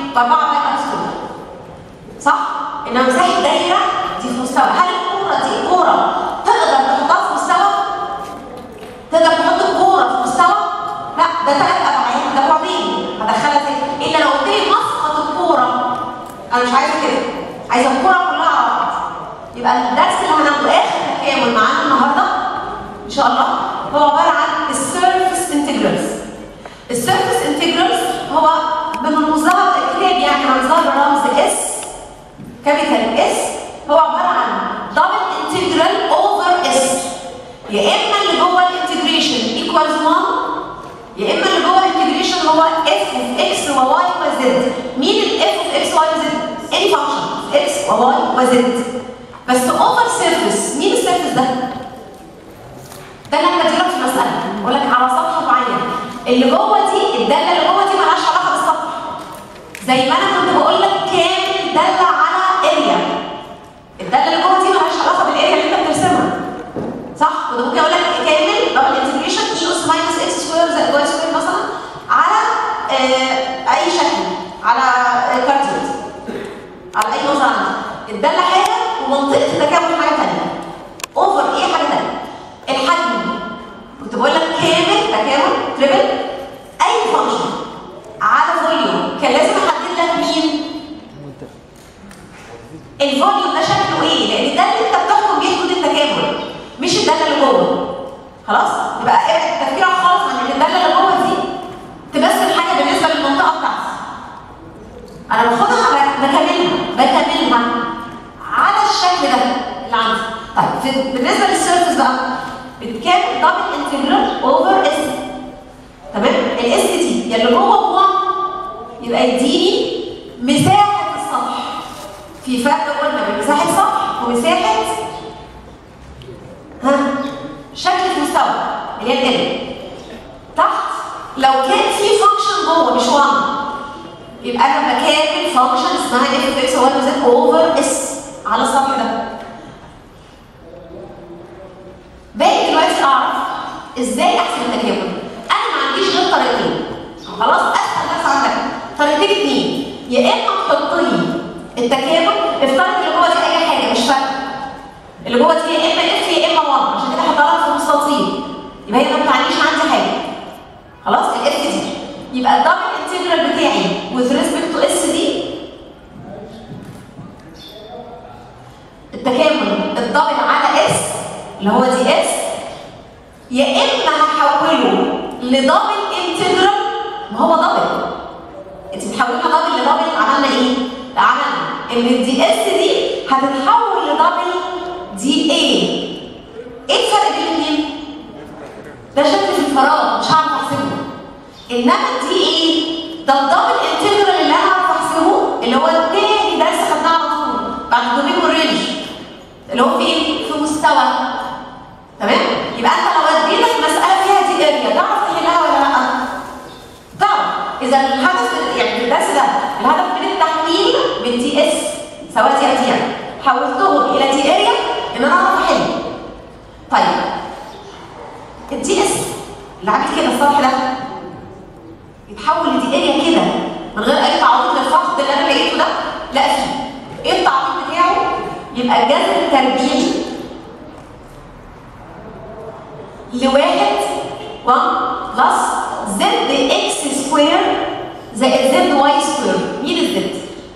باربعه باي ار سكوير صح؟ انما مساحه دايره دي في مستوى هل الكوره دي كوره تقدر تحطها في مستوى؟ تقدر تحط الكوره في مستوى؟ لا ده ثلاث ابعاد ده بعدين هدخلها زي الا لو قلت لي مسقط الكوره انا مش عايزه كده عايزه الكوره كلها على بعض يبقى الدرس اللي هناخده اخر تكامل معانا النهارده ان شاء الله هو عباره عن السيرفيس انتجرالز السيرفيس انتجرالز هو بمنظار الكتاب يعني منظار رمز اس كابيتال اس هو عباره عن دبل انتجرال اوفر اس يا اما اللي جوه الانتجريشن ايكوالز 1 يا اما اللي جوه الانتجريشن هو اف اوف اكس وواي وزد مين الاف اوف اكس واي وزد اني فانكشن اكس وواي وزد بس اوفر سيرفيس مين السيرفيس ده ده اللي انا بديلك في المساله بقول لك على سطح معين اللي جوه دي الداله اللي جوه دي مالهاش علاقه بالسطح زي ما انا كنت بقول لك كامل داله على اريا الداله اللي جوه دي مالهاش علاقه بالاريا اللي انت بترسمها صح وده ممكن اقول لك كامل دبل انتجريشن اي اس ماينس اكس سكوير زائد واي سكوير مثلا على آه اي شكل على كارتيز على اي نظره عندي الداله حاجه ومنطقه التكامل حاجه ثانيه اوفر ايه حاجه ثانيه الحجم كنت بقول لك كامل تكامل تريبل اي فانكشن على فوليوم كان لازم احدد لك مين الفوليوم ده شكله ايه لان ده اللي انت بتحكم بيه حدود التكامل مش الداله اللي جوه خلاص يبقى ابعد تفكيرك خالص عن ان الداله اللي جوه دي تمثل حاجه بالنسبه للمنطقه بتاعتي انا باخدها بكملها بكملها على الشكل ده اللي عندي طيب في بالنسبه للسيرفيس بقى بتكامل دبل انتجرال اوفر اس تمام الاس دي اللي جوه 1 يبقى يديني مساحه السطح في فرق قلنا بين مساحه سطح ومساحه ها شكل في مستوى اللي هي ال تحت لو كان في فانكشن جوه مش 1 يبقى انا بكامل فانكشن اسمها اف اكس واي زد اوفر اس على السطح ده باقي دلوقتي اعرف ازاي احسب التكامل انا ما عنديش غير طريقتين خلاص اسهل ناس عندك طريقتين اتنين يا اما تحط لي التكامل افترض اللي جوه دي اي حاجه مش فارقه اللي جوه دي يا اما اف يا اما 1 عشان كده هحطها لك في مستطيل يبقى هي ما بتعنيش عندي حاجه خلاص الاف دي يبقى الدبل انتجرال بتاعي with respect to اس دي التكامل الدبل على اس اللي هو دي اس يا اما هحوله لدبل انتجرال ما هو دبل انت بتحولها دبل لدبل عملنا ايه؟ عملنا ان الدي اس دي هتتحول لدبل دي اي ايه الفرق بين الاثنين؟ ده شكل في الفراغ مش هعرف احسبه انما دي ايه؟ ده الدبل انتجرال اللي انا هعرف احسبه اللي هو التاني درس خدناه على طول بعد الدومين والرينج اللي هو في ايه؟ في مستوى تمام؟ يبقى انت لو اديتك مساله فيها دي اريا تعرف تحلها ولا لا؟ تعرف اذا الهدف يعني الدرس ده الهدف من التحليل بالدي اس سواء دي او دي حولتهم الى دي اريا ان انا اعرف احل طيب الدي اس اللي عامل كده السطح ده يتحول لدي اريا كده من غير اي تعويض للفقد اللي انا لقيته ده لا فيه ايه التعويض بتاعه؟ يبقى الجذر التربيعي لواحد 1 بلس زد اكس سكوير زائد زد واي سكوير مين الزد؟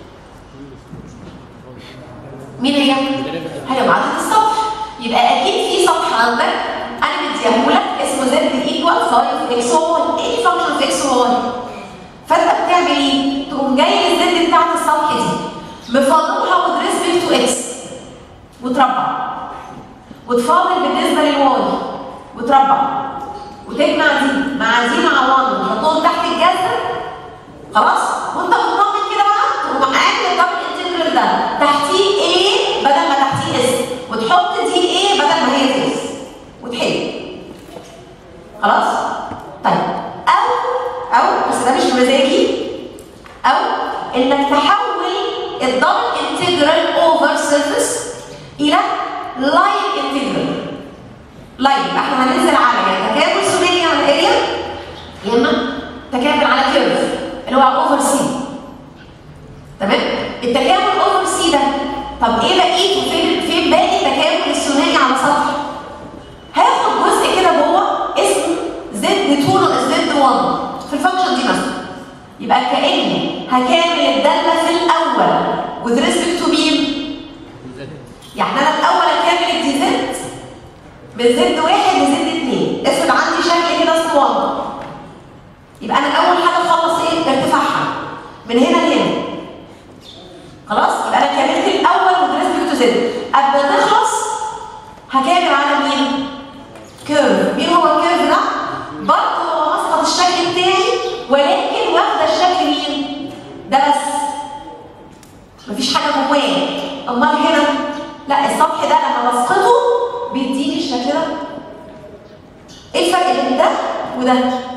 مين هي؟ هي معادلة السطح يبقى اكيد في سطح عندك انا مديهولك اسمه زد ايكوال 5 اكس واي ايه فانكشن في اكس واي فانت بتعمل ايه؟ تقوم جاي للزد بتاعت السطح دي مفضلها with respect to x وتربع وتفاضل بالنسبه للواي وتربع وتجمع دي مع دي مع 1 وتحطهم تحت الجذر خلاص وانت مطمن كده بقى تقوم عامل الدبل انتجرال ده تحتيه ايه بدل ما تحتيه اس وتحط دي ايه بدل ما هي اس وتحل خلاص طيب او او بس ده مش بمزاجي او انك تحول الدبل انتجرال اوفر سيرفيس الى لاين انتجرال لاين احنا هننزل على يعني تكامل ثنائي على الاريا يا اما تكامل على كيرف اللي هو على اوفر سي طب ايه بقيته فين فين باقي التكامل الثنائي على سطح هاخد جزء كده جوه اسمه زد 2 ناقص زد 1 في الفانكشن دي مثلا يبقى كاني هكامل الداله في الاول with respect to مين يعني انا الاول اكامل الدي زد من زد واحد لزد اثنين افرض عندي شكل كده اسطوانه يبقى انا اول حاجه اخلص ايه ارتفاعها من هنا لهنا خلاص يبقى انا كملت الاول with respect to زد قبل ما تخلص هكامل على مين كيرف مين هو الكيرف ده برضه هو مسقط الشكل بتاعي ولكن واخده الشكل مين ده بس مفيش حاجه جواه امال هنا لا السطح ده لما بسقطه بيديني الشكل ده ايه الفرق بين ده وده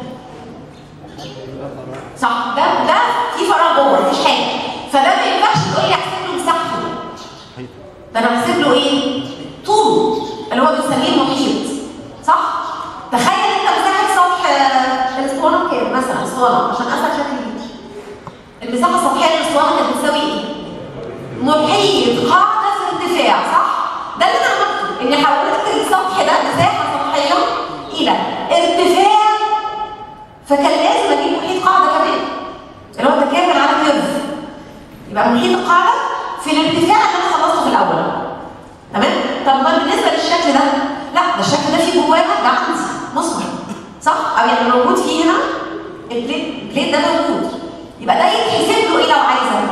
صح ده ده في فراغ جوه مفيش حاجه فده ما ينفعش تقول لي احسب له مساحته ده انا بحسب له ايه طوله اللي هو بنسميه المحيط صح تخيل انت مساحه سطح آه، الاسطوانه كام مثلا اسطوانه عشان اسال شكل دي المساحه السطحيه للاسطوانه كانت بتساوي ايه محيط قاعده في ارتفاع صح ده اللي انا عملته اني حولت السطح ده مساحه سطحيه الى ارتفاع فكان لازم اجيب محيط قاعده كمان اللي هو تكامل على كيرف يبقى محيط القاعده في الارتفاع اللي انا خلصته في الاول تمام طب ما بالنسبه للشكل ده لا ده الشكل ده فيه جواه ده عندي مصبح صح او يعني موجود فيه هنا البليت البليت ده موجود يبقى ده يتحسب له ايه لو عايزه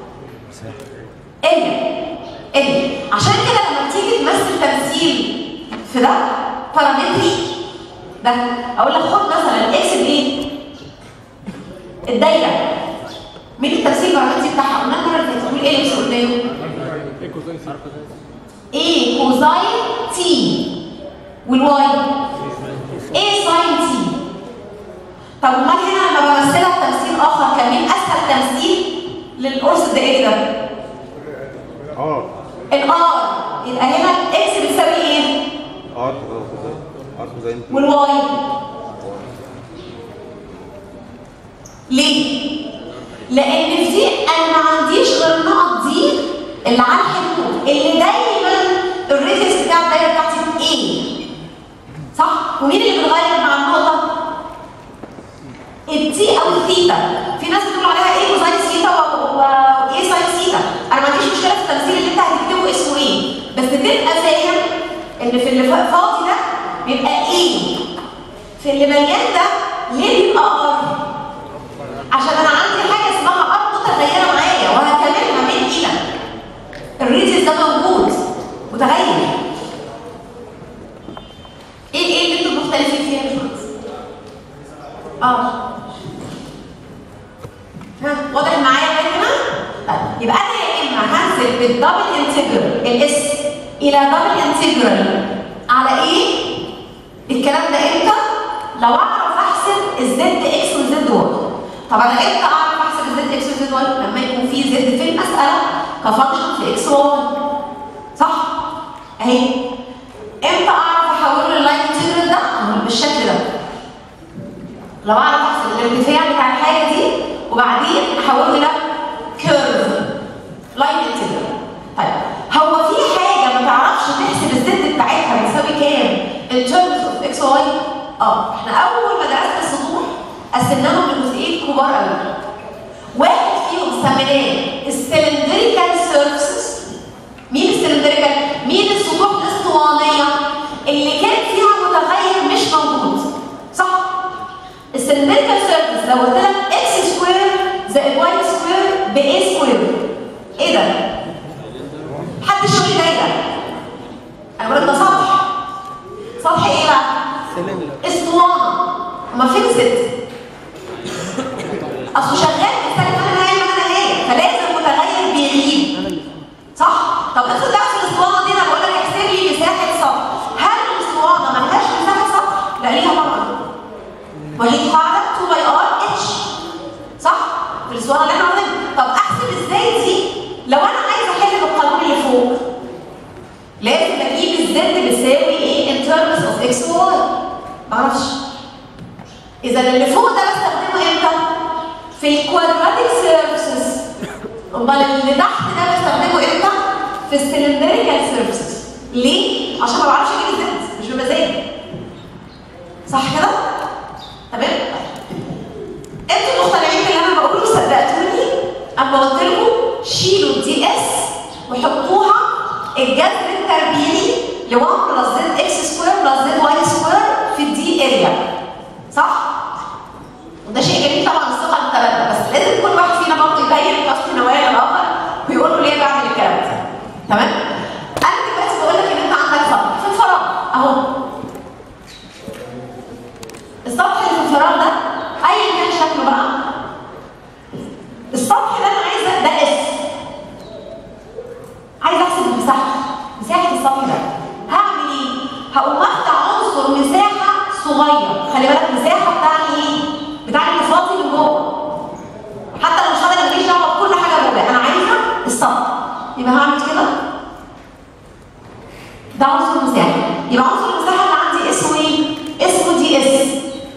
اريا اريا عشان كده لما تيجي تمثل تمثيل في ده بارامتري ده اقول لك خد مثلا اكس بايه الدايره مين التمثيل البارامتري بتاعها قلنا المره اللي فاتت تقول ايه اللي قلناه ايه كوزاين تي والواي ايه ساين تي طب امال هنا لما بمثلها بتمثيل اخر كان مين اسهل تمثيل للقرص الدائري ده ار الار يبقى هنا اكس بتساوي ايه ار ار كوزين تي والواي ليه لان في دي انا ما عنديش غير النقط دي اللي على الحدود اللي دايما الريديوس بتاع الدايره بتاعتي ايه صح ومين اللي بيتغير مع النقطه التي او الثيتا في ناس بتقول عليها ايه كوزاين ثيتا و- و- وايه ساين ثيتا انا ما عنديش مشكله في التمثيل اللي انت هتكتبه اسمه ايه بس تبقى فاهم ان في اللي فا- فاضي ده بيبقى ايه في اللي مليان ده ليه بيبقى ار عشان انا عندي حاجه اسمها ار متغيره معايا وهكملها من الى الريديوس ده موجود متغير ايه ايه اللي انتوا مختلفين فيها يا باشمهندس؟ اه ها واضح معايا لغايه هنا؟ طيب يبقى انا يا اما هنزل بالدبل انتجرال الاس الى دبل انتجرال على ايه؟ الكلام ده امتى؟ لو اعرف احسب الزد اكس والزد واي. طب انا امتى اعرف احسب الزد اكس والزد واي؟ لما يكون في زد في المساله كفانكشن في اكس واي. صح؟ اهي. امتى اعرف احوله لللاين انتجرال ده؟ اهو بالشكل ده. لو اعرف احسب الارتفاع بتاع الحاجه دي وبعدين احوله الى كيرف لاين انتجرال طيب هو في حاجه ما تعرفش تحسب الزد بتاعتها بتساوي كام in terms of x y اه احنا اول ما درسنا السطوح قسمناهم لجزئين كبار قوي واحد فيهم سميناه السلندريكال سيرفيسز مين السلندريكال مين السطوح الاسطوانيه اللي كان فيها متغير مش موجود صح السلندريكال سيرفيس لو قلت لك اكس سكوير زائد واي سكوير بايه سكوير ايه ده حد يشوف لي دايره انا بقول لك ده سطح سطح ايه بقى اسطوانه ما فين ست اصله شغال بيستخدم انا هي انا هي فلازم متغير بيغيب صح طب افرض بقى في الاسطوانه دي انا بقول لك احسب لي مساحه سطح هل الاسطوانه ملهاش مساحه سطح لا ليها طبعا وهي قاعده 2 باي ار اتش صح في الاسطوانه اللي احنا واخدينها طب احسب ازاي دي لو انا عايزه احل بالقانون اللي فوق لازم اجيب الزد بتساوي ايه in terms of x و y معرفش اذا اللي فوق ده بستخدمه امتى في الكوادراتيك سيرفيسز امال اللي تحت ده بستخدمه امتى في السلندريكال سيرفيس ليه؟ عشان ما بعرفش اجيب الزد مش بمزاجي صح كده؟ تمام؟ انتوا مقتنعين باللي انا بقوله صدقتوني اما قلت لكم شيلوا الدي اس وحطوها الجذر التربيعي ل 1 بلس زد اكس سكوير بلس زد واي سكوير في الدي اريا صح؟ وده شيء جميل طبعا الثقه المتبادله بس لازم كل واحد فينا برضه يبين قصد نوايا الاخر ويقول له ليه بعمل الكلام ده تمام؟ انا دلوقتي بقول لك ان انت عندك سطح في الفراغ اهو السطح اللي في الفراغ ده ايا كان شكله بقى السطح ده انا عايزه ده اس عايزه احسب المساحه مساحه السطح ده هعمل ايه؟ هقوم واخده عنصر مساحه صغير خلي بالك مساحه بتاعي ايه؟ بتاعي الفاضي من جوه حتى لو مش فاضي ماليش دعوه بكل حاجه جواه انا عايزه السطح يبقى هعمل كده ده عنصر المساحه يبقى عنصر المساحه اللي عندي اسمه ايه؟ اسمه دي اس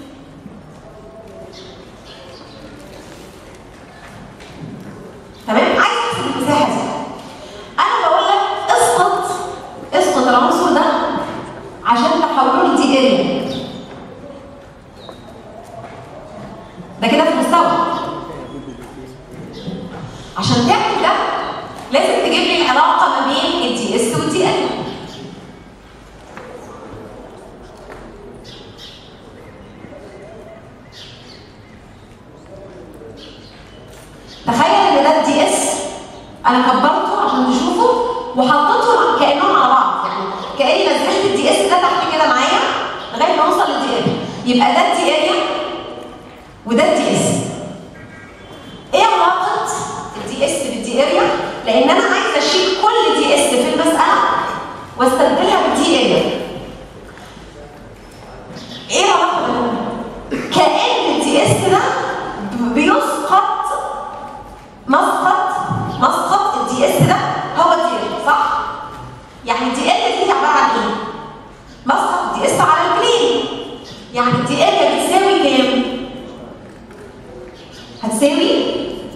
تمام عايز احسب المساحه دي انا بقول لك اسقط اسقط العنصر ده عشان تحوله لدي اريا ده كده في المستوى عشان تعمل ده لازم تجيب لي العلاقه ما بين الدي اس والدي ال تخيل ان ده الدي اس انا كبرته عشان تشوفه وحطيته كانهم على بعض يعني كاني نزلت الدي اس ده تحت كده معايا لغايه ما اوصل للدي اريا يبقى ده الدي اريا وده الدي اس ايه علاقه الدي اس بالدي اريا لان انا عايزه اشيل كل دي اس في المساله واستبدلها بالدي اريا ايه العلاقه بينهم كان الدي اس ده بيسقط مسقط مسقط الدي اس ده هو الدي ال صح؟ يعني الدي ال دي عباره عن ايه؟ مسقط الدي اس على البلين يعني الدي ال بتساوي كام؟ هتساوي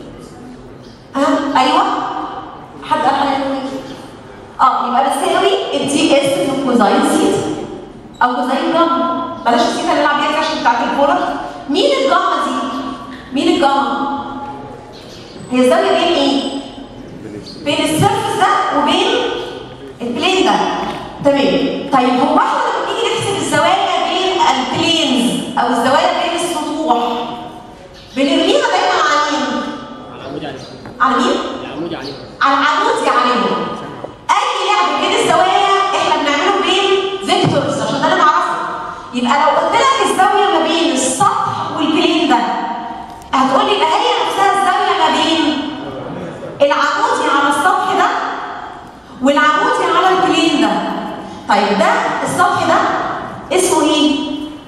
اه ايوه حد قال حاجه اه يبقى بتساوي الدي اس في كوزاين سيتا او كوزاين جاما بلاش السيتا نلعب بيها عشان بتاعت الكوره مين الجاما دي؟ مين الجاما؟ هي الزاويه بين ايه؟ بين السيرفس ده وبين البلين ده تمام طيب هو احنا لما نيجي نحسب الزوايا بين البلينز او الزوايا بين السطوح بنرميها دايما على مين؟ العمود عليه على مين؟ العمود عليه على العمود يا عليهم اي لعب بين الزوايا احنا بنعمله بين فيكتورز عشان ده اللي نعرفه يبقى لو قلت لك الزاويه ما بين السطح والبلين ده هتقولي يبقى هي نفسها الزاويه ما بين العمودي على السطح ده والعمودي على البلين ده طيب ده السطح ده اسمه ايه؟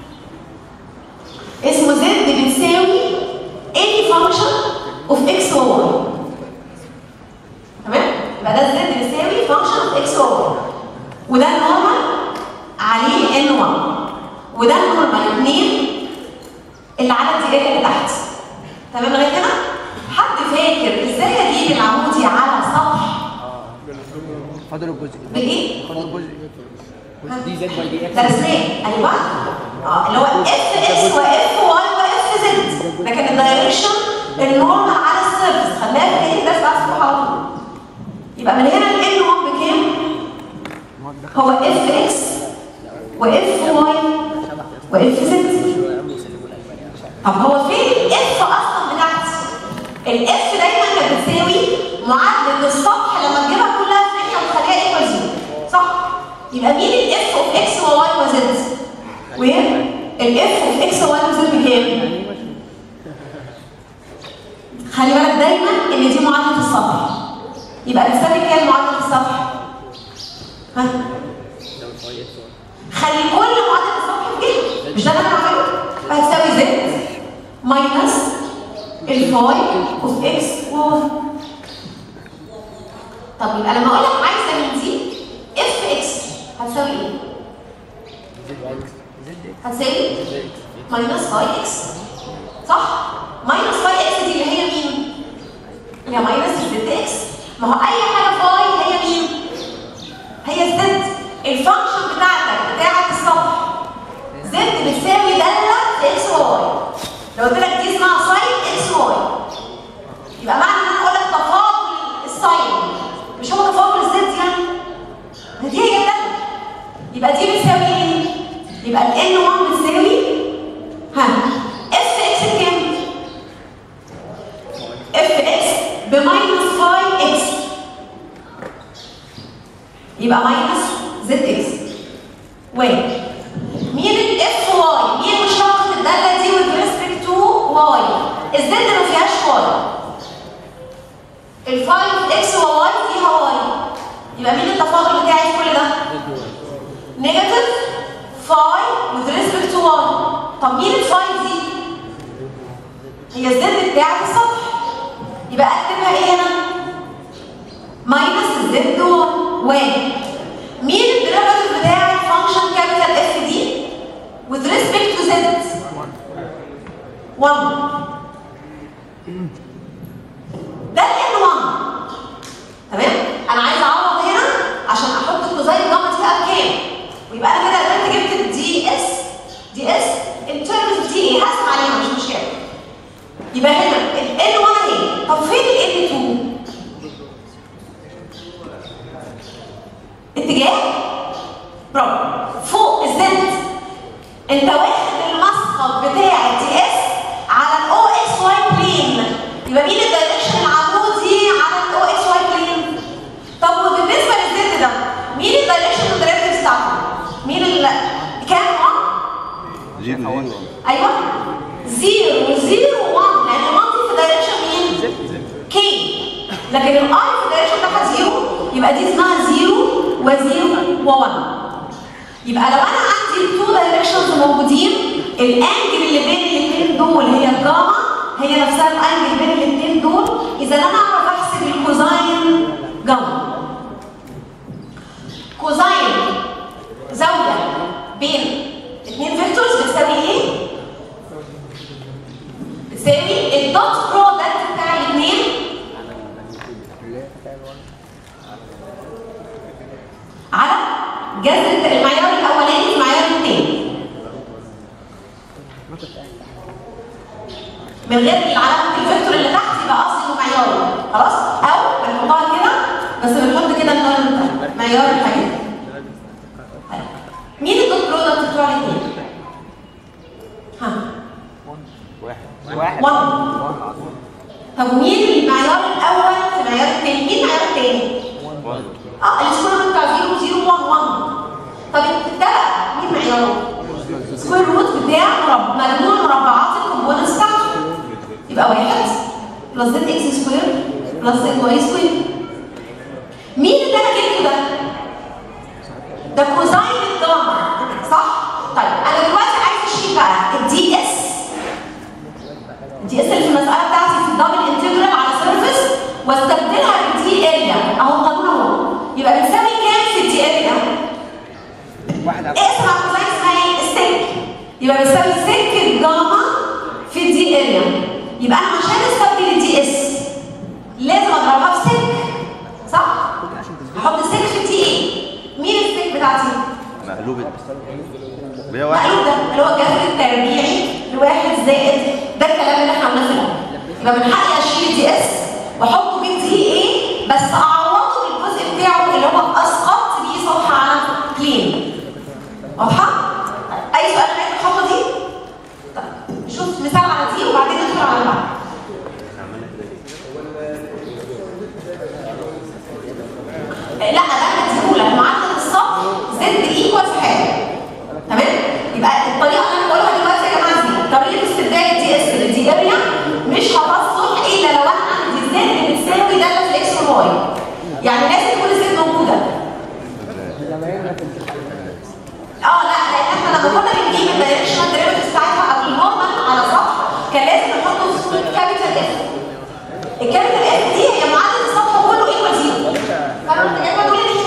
اسمه زد بتساوي any function of x و y تمام؟ يبقى ده زد بيساوي function of x و y وده النورمال عليه n1 وده النورمال 2 اللي على الدائره اللي تحت تمام لغايه هنا؟ حد فاكر ازاي اجيب العمودي على سطح فاضل الجزء بالايه؟ فاضل الجزء دي زد باي دي اكس ده رسمين ايوه اه اللي هو اف اكس واف واي واف زد لكن الدايركشن النورمال على السيرفس خليها في ايه ده في اصله على طول يبقى من هنا ال 1 بكام؟ هو اف اكس واف واي واف زد طب هو فين الاف اصلا بتاعتي؟ الاف دايما كانت بتساوي معادله السطح لما تجيبها كلها في ناحيه وتخليها ايكوال زيرو صح؟ يبقى مين الاف اوف اكس وواي وزد؟ وين؟ الاف اوف اكس وواي وزد بكام؟ خلي بالك دايما ان دي معادله السطح يبقى بتساوي كام معادله السطح؟ ها؟ خلي كل معادله السطح في جهه مش ده اللي انا بعمله؟ فهتساوي زد ماينس الفاي اوف اكس وواي طب يبقى لما اقول لك عايزه من دي اف اكس هتساوي ايه؟ هتساوي ماينس فاي اكس صح؟ ماينس فاي اكس دي اللي هي مين؟ هي ماينس زد اكس ما هو اي حاجه فاي هي مين؟ هي زد الفانكشن بتاعتك بتاعت السطح زد بتساوي داله في اكس وواي لو قلت لك دي اسمها ساين اكس واي يبقى معنى ان انا اقول لك تفاضل الساين مش هو تفاضل الزد يعني ما دي هي الداله يبقى دي بتساوي ايه؟ يبقى ال N1 بتساوي ها اف اكس بكام؟ اف اكس بماينس 5 اكس يبقى ماينس زد اكس واي مين الاف واي؟ مين مشتقة الدالة دي with respect to واي؟ الزد ما فيهاش واي ال 5 اكس وواي فيها واي يبقى مين التفاضل بتاعي في كل ده؟ نيجاتيف 5 with respect to 1 طب مين ال 5 دي؟ هي الزد بتاعت السطح يبقى اكتبها ايه هنا؟ ماينس الزد 1 مين الديريفاتيف بتاع الفانكشن كابيتال اف دي؟ with respect to z 1 ده ال 1 تمام؟ انا عايز اعوض هنا عشان احط الكوزاين جاما دي بقى بكام؟ ويبقى انا كده قدرت جبت الدي اس دي اس ان ترمز دي ايه هقسم عليها مش مشكله يبقى هنا ال N 1 اهي طب فين ال N 2 اتجاه برافو فوق الزد انت واخد المسقط بتاع الدي اس على الاو اكس واي بلين يبقى مين الدايركشن العمودي على الاو اكس واي بلين طب وبالنسبه للزد ده مين الدايركشن الدايركتيف بتاعته مين ال كام 1 جيب زيرو ايوه 0 0 1 لان 1 دي في دايركشن مين كي لكن الاي في الدايركشن بتاعها 0 يبقى دي اسمها 0 و0 و1 يبقى لو انا عندي التو دايركشنز موجودين الانجل اللي بين الاثنين دول هي الجاما هي نفسها الانجل بين الاثنين دول اذا انا اعرف احسب الكوزاين جاما كوزاين زاويه بين اثنين فيكتورز بتساوي ايه؟ بتساوي الدوت برودكت بتاع الاثنين على جذر المعيار الاولاني في المعيار الثاني من غير علامه الفيكتور اللي تحت يبقى اصل معياري خلاص او بنحطها كده بس بنحط كده النار معيار الحاجات طيب. مين الدوت برودكت بتوع الاثنين؟ ها واحد واحد طب مين المعيار الاول في المعيار الثاني؟ مين المعيار الثاني؟ اه السكوير بتاع 0 0 1 1 طب ده بقى مين معياره؟ سكوير روت بتاع مرب- مجموع مربعات الكومبوننتس بتاعته يبقى واحد بلس زد اكس سكوير بلس زد واي سكوير مين اللي انا جبته ده؟ ده كوزاين الجاما صح؟ طيب انا دلوقتي عايز اشيل بقى الدي اس الدي اس اللي في المساله بتاعتي في الدبل انتجرال على سيرفيس واستبدلها بالدي اريا اهو قانون اهو يبقى بتساوي كام في الدي اريا؟ واحد على اقسم على الكوزاين اسمها ايه؟ السك يبقى بتساوي سك الجاما في الدي اريا يبقى انا عشان استبدل الدي اس لازم اضربها في سك صح؟ احط سك في الدي ايه؟ مين السك بتاعتي؟ مقلوب اللي هي واحد مقلوب ده اللي هو الجذر التربيعي لواحد زائد ده الكلام اللي احنا قلناه في الاول يبقى من حقي اشيل دي اس واحطه بين دي ايه بس اعوضه بالجزء بتاعه اللي هو اسقط بيه صفحه على كلين واضحه؟ طيب، اي سؤال معاك في الخطوه دي؟ طيب شوف مثال على دي وبعدين ندخل على بعض لا ده مديهولك معدل الصف زد ايكوال في حاجه تمام يبقى الطريقه اللي انا بقولها دلوقتي يا جماعه دي طريقه استبدال الدي اس للدي اريا مش هتصلح الا لو انا عندي زد بتساوي داله في الاكس والواي يعني لازم تكون الزد موجوده اه لا لان احنا لما كنا بنجيب الدايركشنال ديريفيتيف بتاعتها او النورمال على سطح كان لازم نحطه في صوره كابيتال اف الكابيتال اف دي هي معدل السطح كله ايكوال زيرو فانا كنت جايبه تقول لي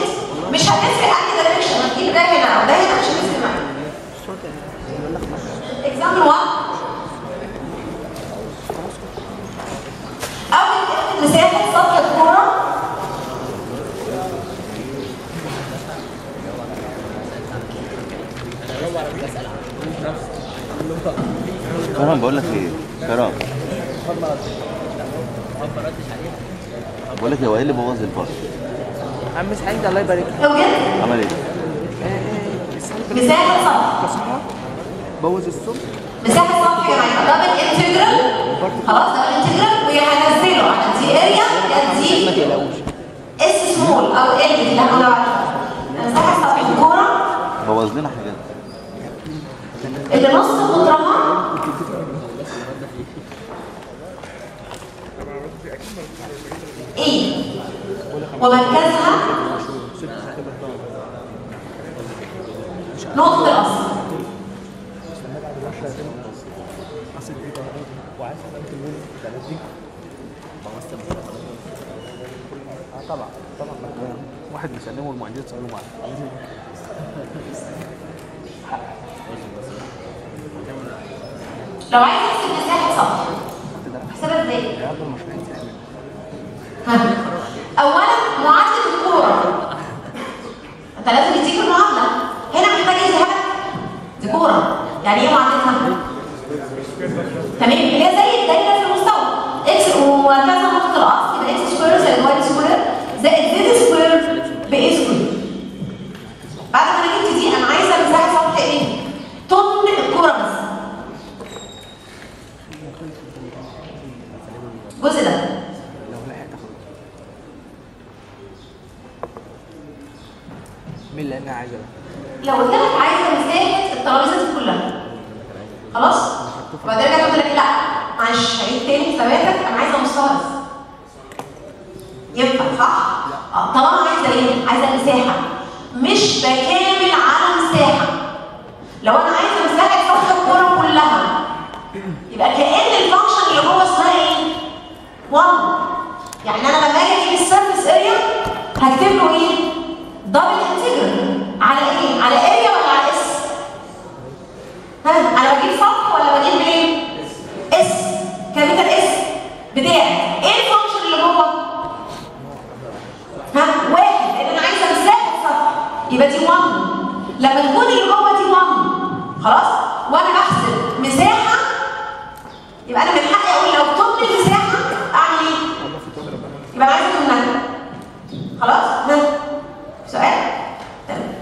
بقول لك ايه كرام بقول لك هو ايه اللي بوظ البار عم سعيد الله يبارك لك اوجد عمل ايه مساحه سطح كسرها بوظ الصبح مساحه سطح يا جماعه دبل انتجرال خلاص دبل انتجرال وهنزله على دي اريا يا ما دي تقلقوش اس سمول او ال اللي هنقول عليها مساحه سطح الكوره بوظ لنا حاجات اللي نص قطرها ايه ومركزها نقطة الأصل اه طبعا طبعا واحد بيسلمه المعيدين تصوروا معاه لو عايز احسب مساحة سطح احسبها ازاي؟ ها. أولا معادلة الكورة أنت لازم يديك المعادلة هنا محتاج يذهبك دي كورة يعني إيه معادلتها؟ تمام اللي هي زي الدايرة في المستوى اكس وكذا نقطة الأصل يبقى اكس سكوير زائد واي سكوير زائد زد سكوير باي سكوير بعد ما انا جبت دي انا عايزه مساحه سطح ايه؟ طن الكوره بس الجزء ده لو لحقت اخد مين اللي انا عايزه ده؟ لو قلت لك عايزه مساحه الترابيزه دي كلها خلاص وبعدين رجعت قلت لك لا معلش عيد تاني ثباتك انا عايزه مستوى بس ينفع صح؟ اه طالما عايزه ايه؟ عايزه مساحه مش بكامل على مساحه لو انا عايزه مساحه سطح الكوره كلها يبقى كأن الفانكشن اللي جوه اسمها ايه؟ 1 يعني انا لما اجي اجيب السيرفيس اريا هكتب له ايه؟ دبل انتجرال على ايه؟ على اريا ولا على اس؟ ها انا بجيب سطح ولا بجيب ايه؟ اس كابيتال اس بتاعي ايه الفانكشن اللي جوه؟ ها واحد لان انا عايزه مساحه سطح يبقى دي 1 لما تكون اللي جوه دي 1 خلاص وانا بحسب مساحه يبقى انا من حقي اقول لو طن المساحه اعمل ايه؟ يبقى انا عايزه طنها خلاص؟ ها سؤال؟ تمام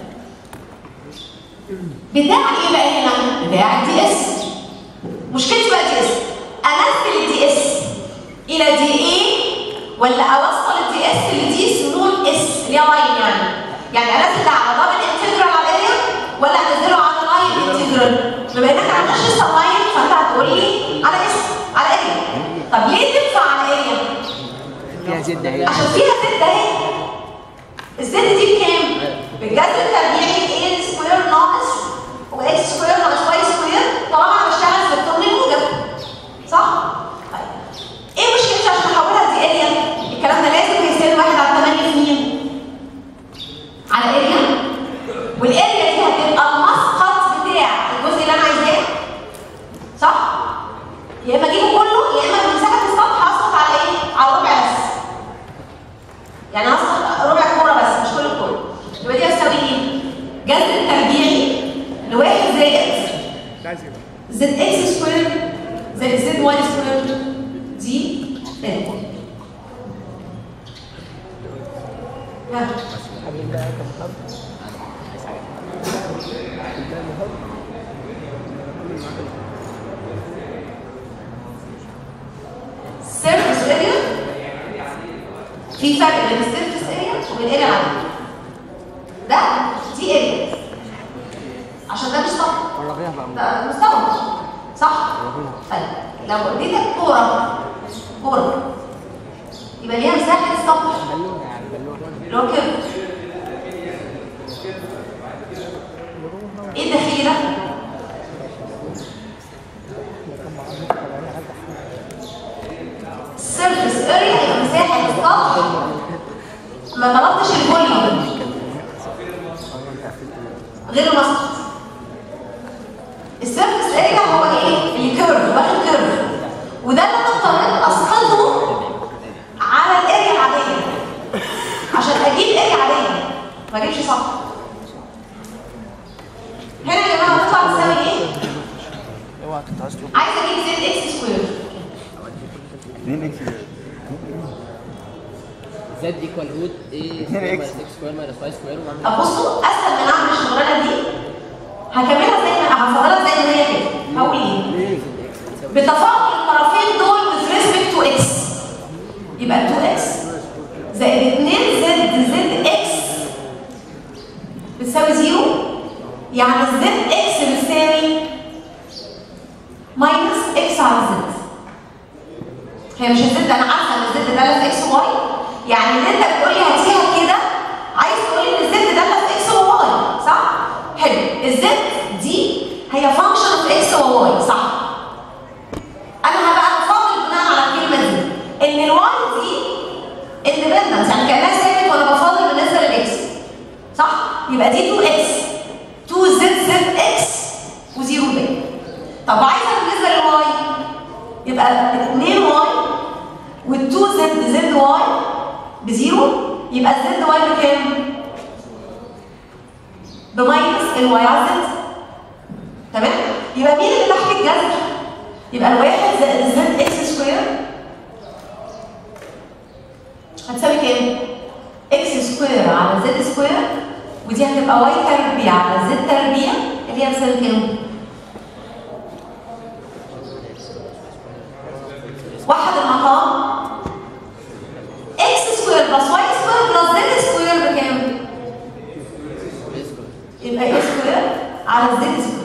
بتاع ايه بقى هنا؟ بتاع الدي اس مشكلتي بقى دي اس انزل الدي اس الى دي ايه ولا اوصل الدي اس لدي سمول اس اللي هي لاين يعني يعني انزل ده على دبل انتجرال على الاريا ولا انزله على لاين انتجرال بما انك ما عندكش لسه لاين فانت هتقول لي على اس على اريا طب ليه تنفع على اريا؟ فيها زد اهي عشان فيها زد اهي الزد دي بكام؟ بالجذر التربيعي ايه سكوير ناقص واكس سكوير ناقص واي سكوير طالما انا بشتغل في الطن الموجب صح؟ طيب ايه مشكلتي عشان احولها دي اريا؟ الكلام ده لازم يساوي واحد على 8 في مين؟ على اريا والاريا دي هتبقى المسقط بتاع الجزء اللي انا عايزاه صح؟ يا اما اجيبه كله يا اما بمساحه السطح اسقط على ايه؟ على ربع بس يعني هسقط ربع كوره بس مش كل الكوره يبقى دي هتساوي ايه؟ جذر التربيعي لواحد زائد زد اكس سكوير زائد زد واي سكوير دي الكل ها سيرفيس اريا في فرق بين السيرفيس اريا وبين الاريا العاديه ده دي اريا عشان ده مش سطح ورغيها بقى ده مستوى صح؟ طيب لو اديتك كوره كوره يبقى ليها مساحه السطح بالونه يعني بالونه اللي هو كده ايه الداخلي ده؟ سيرفيس اريا يبقى مساحه السطح ما طلبتش الفوليوم غير المسقط السيرفيس اريا هو ايه؟ الكيرف واخد كيرف وده اللي انا اضطريت اسقطه على الاريا العاديه عشان اجيب اريا عاديه ما اجيبش سطح هنا يا جماعه بتطلع بتساوي ايه؟ اوعى تتعصب عايزه اجيب زد زد ايكوال روت ايه سكوير ماينس اكس سكوير ماينس واي سكوير وبعمل طب بصوا اسهل من اعمل الشغلانه دي هكملها زي ما هفضلها زي ما هي كده هقول ايه؟ بتفاضل الطرفين دول with respect to x يبقى 2x زائد 2 زد زد x بتساوي زيرو يعني زد x بتساوي ماينس x على زد هي مش الزد انا عارفه ان الزد ده في اكس واي يعني ان انت بتقول لي هاتيها كده عايز تقول لي ان الزد ده في اكس وواي صح؟ حلو الزد دي هي فانكشن اوف اكس وواي صح؟ انا هبقى بفاضل بناء على الكلمه دي ان الواي دي اندبندنت يعني كانها ثابت وانا بفاضل بالنسبه للاكس صح؟ يبقى دي 2 اكس 2 زد زد اكس وزيرو باقي طب عايزه بالنسبه للواي يبقى 2 واي وال2 زد زد واي بزيرو يبقى الزد واي بكام؟ بماينس الواي على زد تمام؟ يبقى مين اللي تحت الجذر؟ يبقى الواحد زائد الزد اكس سكوير هتساوي كام؟ اكس سكوير على زد سكوير ودي هتبقى واي تربيع على زد تربيع اللي هي بتساوي كام؟ وحد المقام اكس سكوير بلس واي سكوير بلس زد سكوير بكام؟ يبقى ايه سكوير على زد سكوير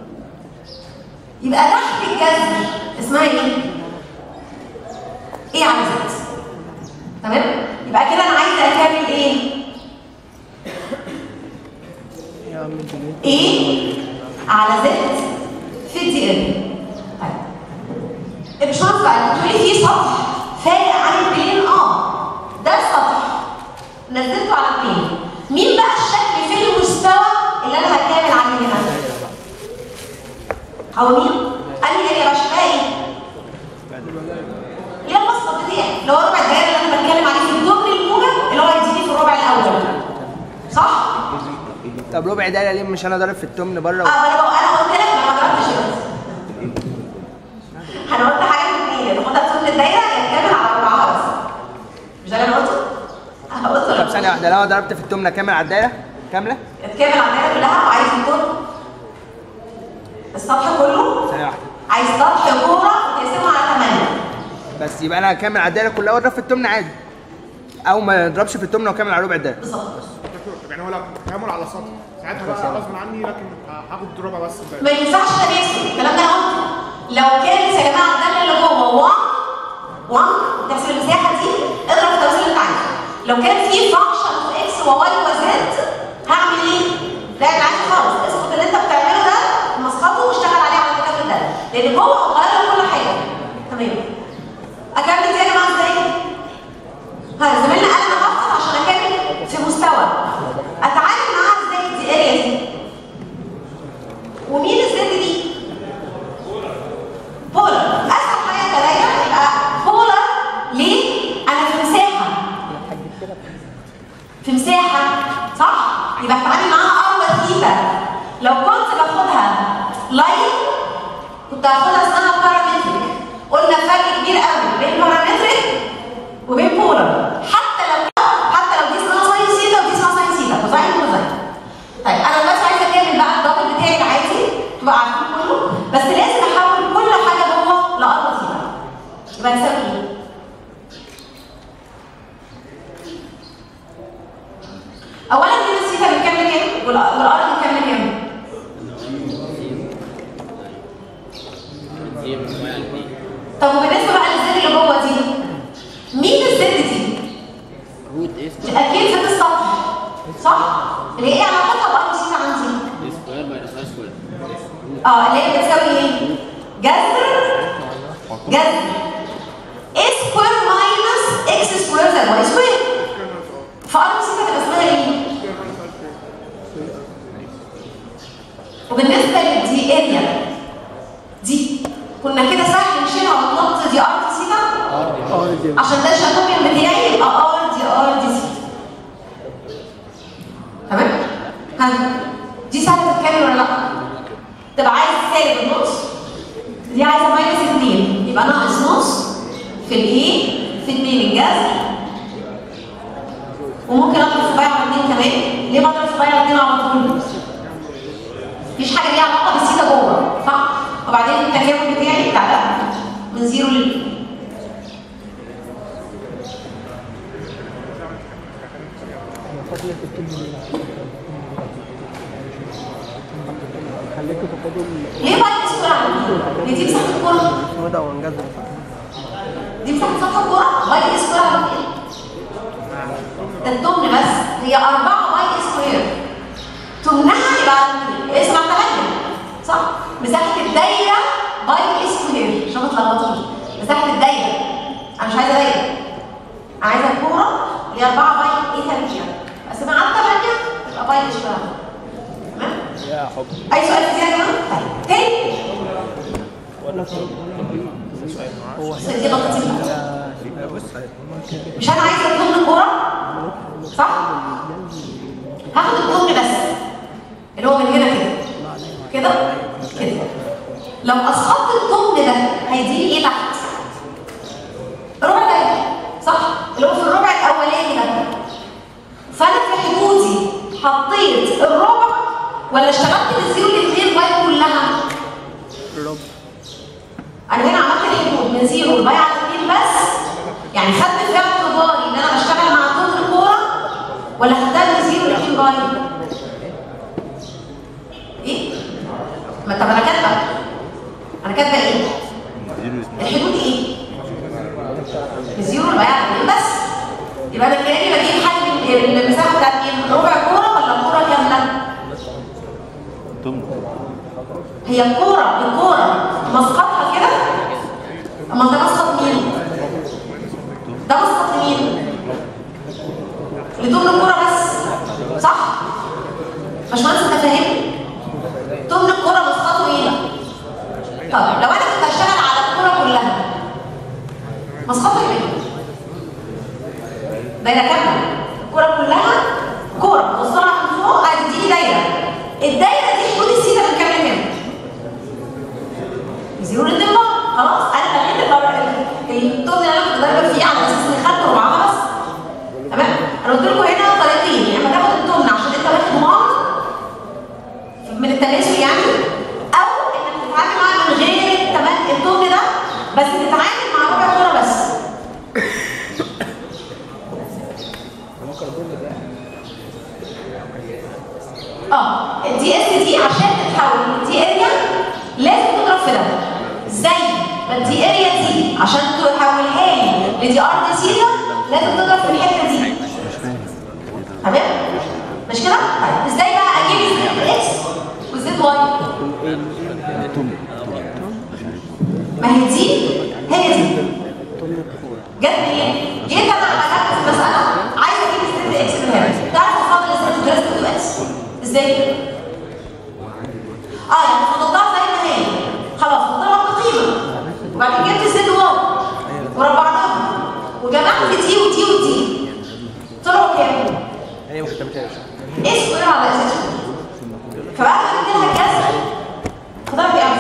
يبقى تحت الجذر اسمها ايه؟ ايه على زد تمام؟ يبقى كده انا عايزه اكمل ايه؟ ايه على زد في الدي ال طيب مش هنفع تقولي في سطح فارق عن البلين اه ده السطح نزلته على البلين مين بقى الشكل في المستوى اللي انا هكمل عليه هنا هو مين؟ انهي اريا بقى شكلها ايه؟ اللي هي المسقط بتاعي اللي هو ربع الدائره اللي انا بتكلم عليه في الدبل الموجب اللي هو هيديني في الربع الاول صح؟ طب ربع دايره ليه مش انا ضارب في التمن بره اه انا بقى انا قلت لك ما ضربتش الرز انا قلت حاجه من اثنين ناخدها في ضمن الدايره يا كامل على ربعها بس مش ده اللي انا قلته؟ انا قلت طب ثانيه واحده لو انا ضربت في التمنه كامل على الدايره كامله اتكامل على الدايره كلها وعايز يكون السطح كله ثانيه واحده عايز سطح كوره تقسمه على 8 بس يبقى انا كامل على الدايره كلها واضرب في التمنه عادي او ما اضربش في التمنه وكامل على ربع الدايره بالظبط يعني هو لو تعامل على سطح ساعتها بقى غصب عني لكن هاخد ربع بس ده. ما ينفعش تناسب الكلام ده انا قلته لو كانت يا جماعه الداله اللي جوه 1 1 تحسب المساحه دي اضرب في التوازي اللي انت عايزه لو كان في فانكشن في اكس وواي وزد هعمل ايه؟ لا انا عايز خالص اسقط اللي انت بتعمله ده مسقطه واشتغل عليه على الكتاب ده لان جوه غير كل حاجه تمام اكمل تاني بقى ازاي؟ ها زميلنا قال انا هفقط عشان اكمل في مستوى اتعامل معاها ازاي دي اريا دي ومين الزد دي؟ بولر اسهل حاجه كدايره يبقى بولر ليه؟ انا في مساحه في مساحه صح؟ يبقى هتعامل معاها ار وثيبه لو كنت باخدها لاين كنت هاخدها اسمها بارامتريك قلنا فرق كبير قوي بين بارامتريك وبين بولر حتى لو حتى لو دي اسمها ساين سيتا ودي اسمها ساين سيتا كوزاين كوزاين طيب انا دلوقتي عايزه اكمل بقى الدبل بتاعي العادي تبقى عارفين كله بس لازم احول كل حاجه جوه لار وثيبه يبقى تساوي ايه؟ اولا دي السيتا بتكمل كام والار بتكمل كام؟ زيرو واي على اتنين طب وبالنسبه بقى للزد اللي جوه دي مين الزد دي؟ روت ايه دي اكيد زد السطح صح؟ اللي هي ايه علاقتها بار وثيبه عندي؟ ايه سكوير ماينس واي سكوير اه اللي هي بتساوي ايه؟ جذر جذر ايه سكوير ماينس اكس سكوير زائد واي سكوير فار وثيقه تبقى اسمها ايه؟ وبالنسبه للدي اريا دي كنا كده سهل نشيلها ونحط دي ار دي سيتا عشان ده الشاتوبيان بتاعي يبقى ار دي ار دي سيتا تمام؟ ها دي سهله تتكلم ولا لا؟ تبقى عايز سالب النص دي عايزه ماينس 2 يبقى ناقص نص في الايه في 2 الجذر وممكن اضرب صباعي على الاثنين كمان ليه بضرب صباعي على الاثنين على طول؟ مفيش حاجه ليها علاقه بالسيتا جوه صح؟ وبعدين التكامل بتاعي بتاع ده من زيرو ل خليكوا تاخدوا ليه باي سكوير على الاثنين؟ هي دي مساحه الكوره الوضع وانجزوا دي مساحه سطح الكوره باي سكوير على الاثنين ده التمن بس هي 4 باي سكوير تمنها يبقى على الاثنين اسمها 8 صح؟ مساحه الدايره باي سكوير عشان ما تلخبطوش مساحه الدايره انا مش عايزه دايره انا عايزه الكوره اللي هي 4 باي ايه تربيع اقسمها على 8 تبقى باي سكوير تمام؟ يا حب اي سؤال في يا جماعه؟ طيب تاني هو بس دي لطيفه بص مش انا عايزه الكم كوره صح هاخد الكم بس اللي هو من هنا كده كده كده لو اسقطت الكم ده هيديني ايه تحت ربع دايره صح اللي هو في الربع الاولاني ده فانا في حدودي حطيت الربع ولا اشتغلت من الزيرو لاثنين باي كلها الرب انا هنا عملت الحدود من زيرو لباي على اثنين بس يعني خدت في اعتباري ان انا بشتغل مع طول الكوره ولا خدتها من زيرو لاثنين باي؟ ايه؟ ما طب انا كاتبه انا كاتبه ايه؟ زيرو اثنين. الحدود ايه؟ من زيرو لباي على اثنين بس يبقى انا كاني بجيب حجم المساحه بتاعت ايه؟ ربع كوره ولا الكوره كامله؟ تمن هي الكوره الكوره مسقطها كده اما ده مسقط مين؟ ده مسقط لمين؟ لدول الكوره بس صح؟ باشمهندس انت فاهمني؟ دول الكوره مسقطه ايه؟ طب لو انا كنت هشتغل على الكوره كلها مسقطه ايه؟ دايره كامله الكوره كلها كوره توصلها من فوق هتديني دايره الدايره دي حدود السيده من كام لكام؟ زيرو للدماغ خلاص انا بحب البر الطن اللي انا كنت ضاربه فيه على اساس اني خدت ربعها بس تمام انا قلت لكم هنا طريقتين يا اما تاخد الطن عشان انت واخد مهر من التناسل يعني او انك تتعامل معاه من غير التمن الطن ده بس تتعامل مع ربع كوره بس اه الدي اس دي عشان تتحول دي اريا لازم تضرب في ده زي ما الدي اريا دي عشان تحولها لي لدي ار دي سيريا لازم تضرب في الحته دي تمام مش كده؟ طيب ازاي بقى اجيب الزد اكس والزد واي؟ تمن ما هي دي هي دي جت منين؟ جيت انا عملت مساله عايزه اجيب الزد اكس من هنا تعرف تفاضل الزد درجه 2 اكس ازاي؟ اه يعني فضلتها زي ما هي خلاص فضلت بقيمه وبعدين جبت الزد واو وربعناها وجمعت دي ودي ودي طلعوا كام؟ هي ما كتبتهاش ايه سكوير على اساس فبعد ما جبت لها كسر فضلت ايه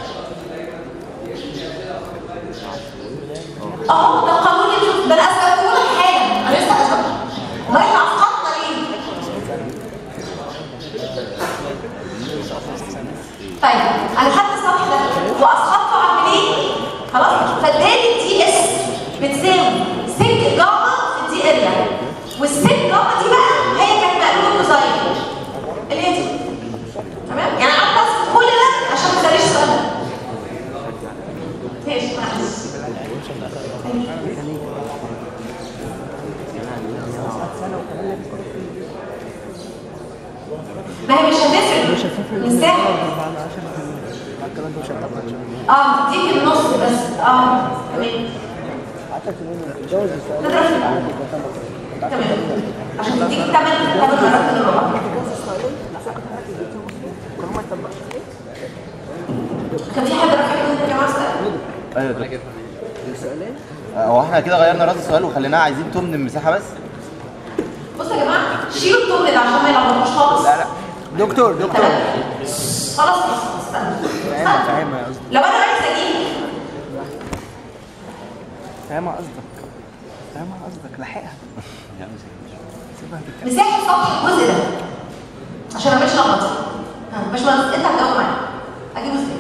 اهو ده القانون اللي شوف ده انا اثبته لك حالا انا لسه اثبته امال احنا اسقطنا ليه؟ طيب انا خدت السطح ده واسقطته على منين؟ خلاص فاداني الدي اس بتساوي سك جاما في الدي اريا والسك جاما دي بقى هي كانت مقلوبه كوزاين اللي هي دي تمام؟ يعني قعدت اثبت كل ده عشان ما تساليش السؤال ده ماشي معلش ما هي مش هتفرق مساحه بعد كده انت مش هتعرف اه تديك النص بس اه تمام جوز نضرب في الأول. تمام عشان تديك تمن تمن مرات من الربع كان في حد رافع ايده يا جماعه سؤال ايوه كده هو احنا كده غيرنا راس السؤال وخليناها عايزين تمن المساحه بس بصوا يا جماعه شيلوا التمن ده عشان ما يلخبطوش خالص لا لا دكتور دكتور خلاص خلاص استنى فاهمها استنى. فاهمها قصدك لو انا عايز اجيب فاهمها قصدك فاهم قصدك لاحقها سيبها تتكلم مساحه سطح الجزء ده عشان ما اعملش لخبطه ها باشمهندس انت هتجاوب معايا اجيبه ازاي؟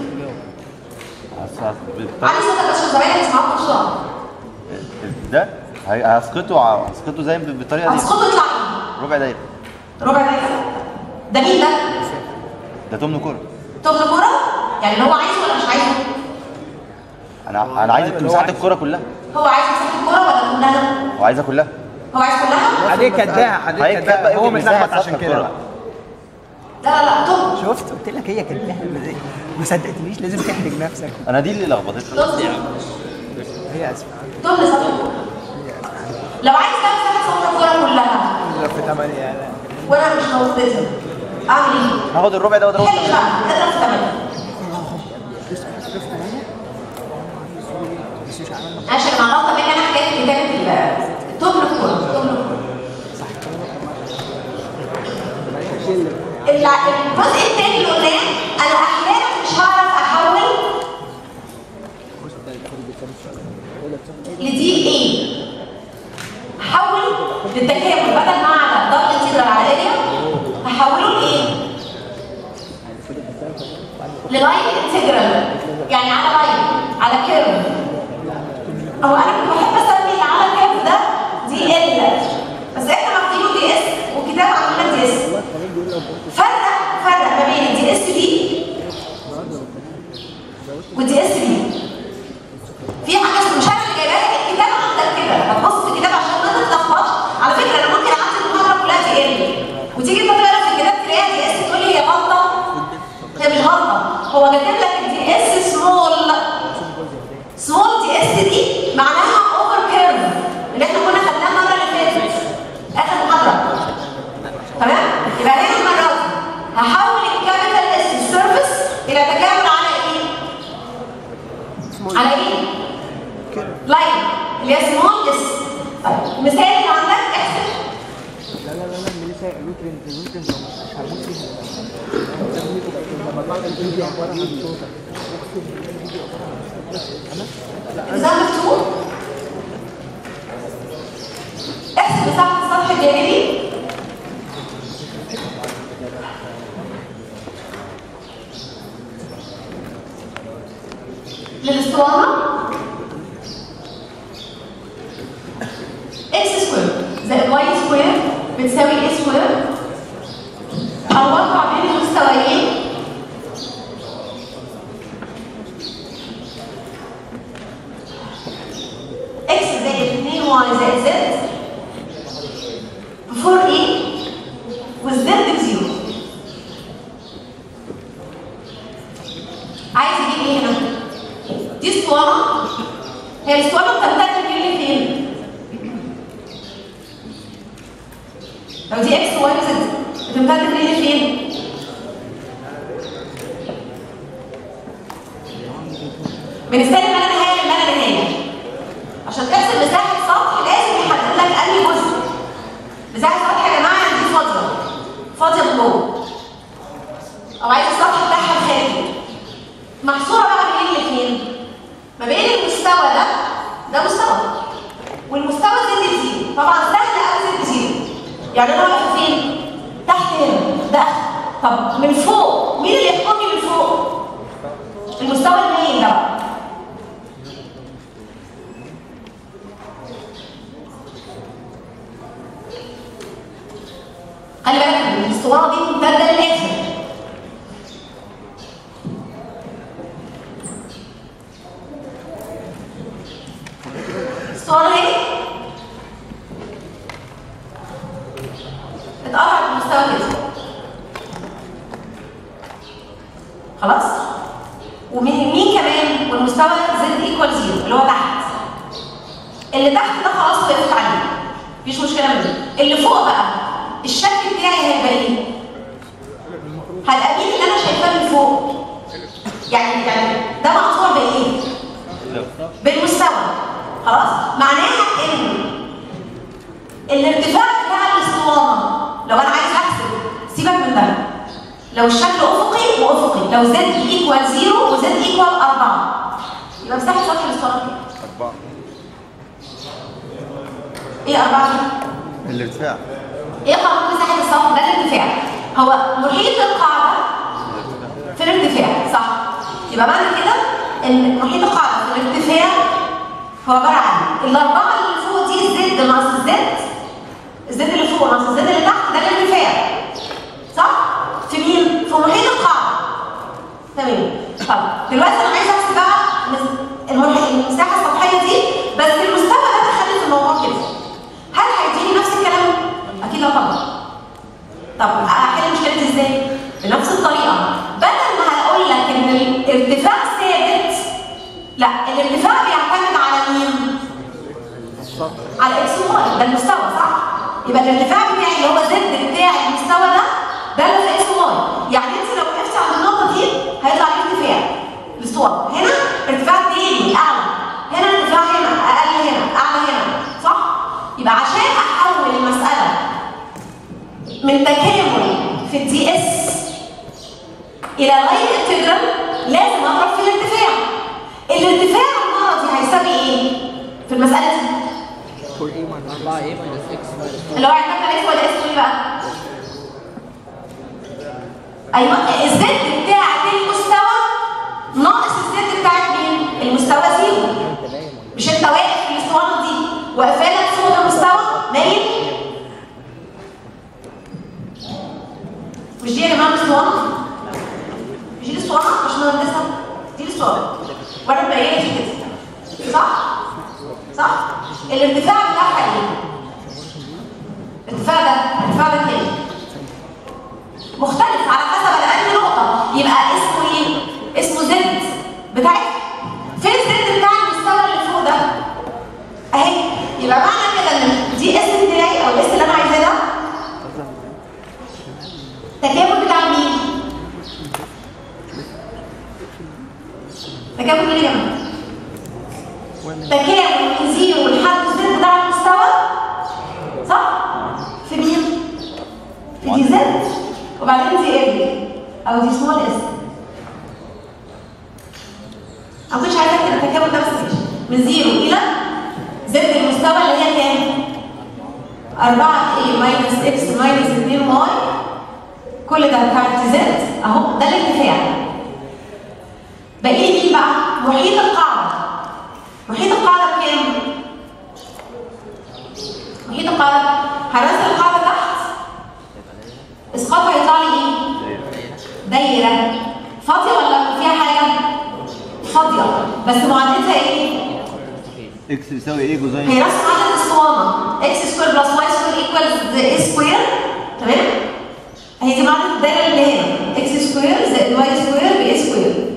علي صوتك عشان زمايلك يسمعوك بسرعه ده هي- هسقطه ع- هسقطه زي ب- بالطريقه دي هتسقطه يطلع ايه؟ ربع دايره ربع دقيقه ده مين ده؟ ده تمن كوره تمن كوره؟ يعني اللي هو عايزه ولا مش عايزه؟ انا انا عايز مساحه الكوره كلها هو عايز مساحه الكوره ولا كلها؟ وعايزها كلها هو عايز كلها؟ عليه كداها عليه هيك كداها بقى هو يوم مساحة متلخبط عشان سطح كده الكرة. بقى لا لا لا تمن شفت قلت لك هي كداها ما صدقتنيش لازم تحرج نفسك انا دي اللي لخبطتني تمن هي اسفه تمن سطح الكوره لو عايز تعمل مساحه سطح الكوره كلها في 8 لا وانا مش موجودتها اعمل ايه؟ هاخد الربع ده واضربه حلو في بقى اضرب في 8 عشان مع غلطه مني انا حكايه كتابه ال- التمن الكوره تمن الكوره الع- الجزء الثاني اللي قدام انا احيانا مش هعرف احول لدي ايه هحول للتكامل بدل ما على ضغط انتجرال على اريا هحوله لايه؟ للاين انتجرال يعني على لاين على كيرف هو انا كنت بحب اسمي اللي على الكيرف ده دي ال بس احنا واخدينه دي اس والكتاب عاملين دي اس فرق فرق ما بين الدي اس دي والدي اس دي في حاجه مش انا اللي جايبها لك الكتاب عندك كده هتبص في الكتاب عشان ما تتلخبطش على فكره انا ممكن اعدي المحاضره كلها دي ال وتيجي انت تقرا في الكتاب تلاقيها دي اس تقول لي هي غلطه هي مش غلطه هو كاتب لك الدي اس سمول سمول دي اس دي معناها اوفر كيرف اللي احنا كنا خدناها المره اللي فاتت اخر محاضره تمام يبقى هنا المره دي هحول الكابيتال اس السيرفيس الى تكامل على ايه؟ على ايه؟ لاين اللي هي سمول اس طيب المثال اللي عندك احسب لا لا لا لا ميليسا نيوترينز نيوترينز لو مش هموت فيها لما بعمل الفيديو عباره عن صوتك نظام مفتوح احسب مساحة السطح الجانبي للاسطوانة اكس سكوير زائد واي سكوير بتساوي اي سكوير الواقع بين المستويين اكس زائد 2 واي زائد زد بفور ايه والزد بزيرو عايز اجيب ايه هنا؟ دي اسطوانه هي الاسطوانه بتمتد من فين؟ لو دي اكس واي وزد بتمتد من فين؟ من السالب ما لا نهايه لما لا نهايه عشان تحسب مساحه سطح لازم يحدد لك انهي جزء مساحه سطح يا جماعه يعني دي فاضيه فاضيه من جوه او عايز السطح بتاعها الخارجي محصوره بقى ما بين الاثنين ما بين المستوى ده ده مستوى والمستوى زد بزيرو طبعا سهل قوي زد بزيرو يعني انا واقفه فين؟ تحت هنا ده طب من فوق مين اللي يحكمني من فوق؟ المستوى المين ده بقى خلي بالك ان الاسطوانه دي ممتده للاخر الاسطوانه اهي اتقطعت المستوى كده خلاص ومن مين كمان والمستوى زد ايكوال زيرو اللي هو تحت اللي تحت ده خلاص وقفت عليه مفيش مشكله منه اللي فوق بقى الشكل بتاعي هيبقى ايه؟ هيبقى مين اللي انا شايفاه من فوق؟ يعني يعني ده مقطوع بايه؟ بالمستوى خلاص؟ معناها ان الارتفاع بتاع الاسطوانه لو انا عايز احسب سيبك من ده لو الشكل افقي وافقي لو زد ايكوال زيرو وزد ايكوال 4 يبقى مساحه سطح الاسطوانه كام؟ أربعة ايه اربعه دي؟ الارتفاع ايه قانون مساحه السطح ده الارتفاع هو محيط القاعده في الارتفاع صح يبقى معنى كده ان محيط القاعده في الارتفاع هو عباره عن الاربعه اللي فوق دي الزد ناقص الزد الزد اللي فوق ناقص الزد اللي تحت ده الارتفاع صح في مين في محيط القاعده تمام طب دلوقتي انا عايزه احسب بقى مس- المح- المساحه السطحيه دي بس المستوى ده دخل في الموضوع كده هل هيديني نفس الكلام؟ اكيد لا طبعا طب احل مشكلتي ازاي؟ بنفس الطريقه بدل ما هقول لك ان الارتفاع ثابت لا الارتفاع بيعتمد على مين؟ على اكس وواي ده المستوى صح؟ يبقى الارتفاع بتاعي اللي هو زد بتاع المستوى ده ده اللي في اكس وواي يعني انت لو وقفتي عند النقطه دي هيطلع لي ارتفاع الاسطوانه هنا ارتفاع تاني اعلى هنا ارتفاع هنا اقل هنا اعلى هنا صح؟ يبقى عشان احول المساله من تكامل في الدي اس الى لاين انتجرال لازم اضرب في الارتفاع الارتفاع المره دي هيساوي ايه في المساله دي 4 a minus x minus اللي هو هيعتمد على اكس ولا اكس ايه بقى ايوه الزد بتاعت المستوى ناقص الزد بتاعت مين المستوى زيرو مش انت واقف في الاسطوانه دي واقفالك فوق المستوى مايل مش دي يا جماعه الاسطوانه مش دي الاسطوانه مش مهندسه دي الاسطوانه وانا مبينه دي كده صح صح الارتفاع بتاعها ايه الارتفاع ده الارتفاع ده كام مختلف على حسب انا انهي نقطه يبقى اسمه ايه اسمه زد بتاعت فين الزد بتاع المستوى اللي فوق ده اهي يبقى معنى كده ان دي اس بتاعي او الاس اللي انا عايزاه ده تكامل بتاع مين تكامل مين يا جماعه تكامل من زيرو لحد الزد بتاع المستوى صح في مين في دي زد وبعدين دي ال او دي سمول اس ما كنتش عايزه اكتب التكامل ده بس كده. من زيرو الى زد المستوى اللي هي كام 4 a ماينس اكس ماينس 2 واي كل ده بتاع زد اهو ده الارتفاع باقي لي مين بقى محيط القاعده محيط القاعده بكام محيط القاعده هنزل القاعده تحت اسقاط هيطلع لي ايه دايره فاضيه ولا فيها حاجه فاضيه بس معادلتها ايه اكس يساوي ايه جزئين هي نفس معادله الاسطوانه اكس سكوير بلس واي سكوير ايكوالز اي سكوير تمام هي دي معادله الدايره اللي هنا اكس سكوير زائد واي سكوير باي سكوير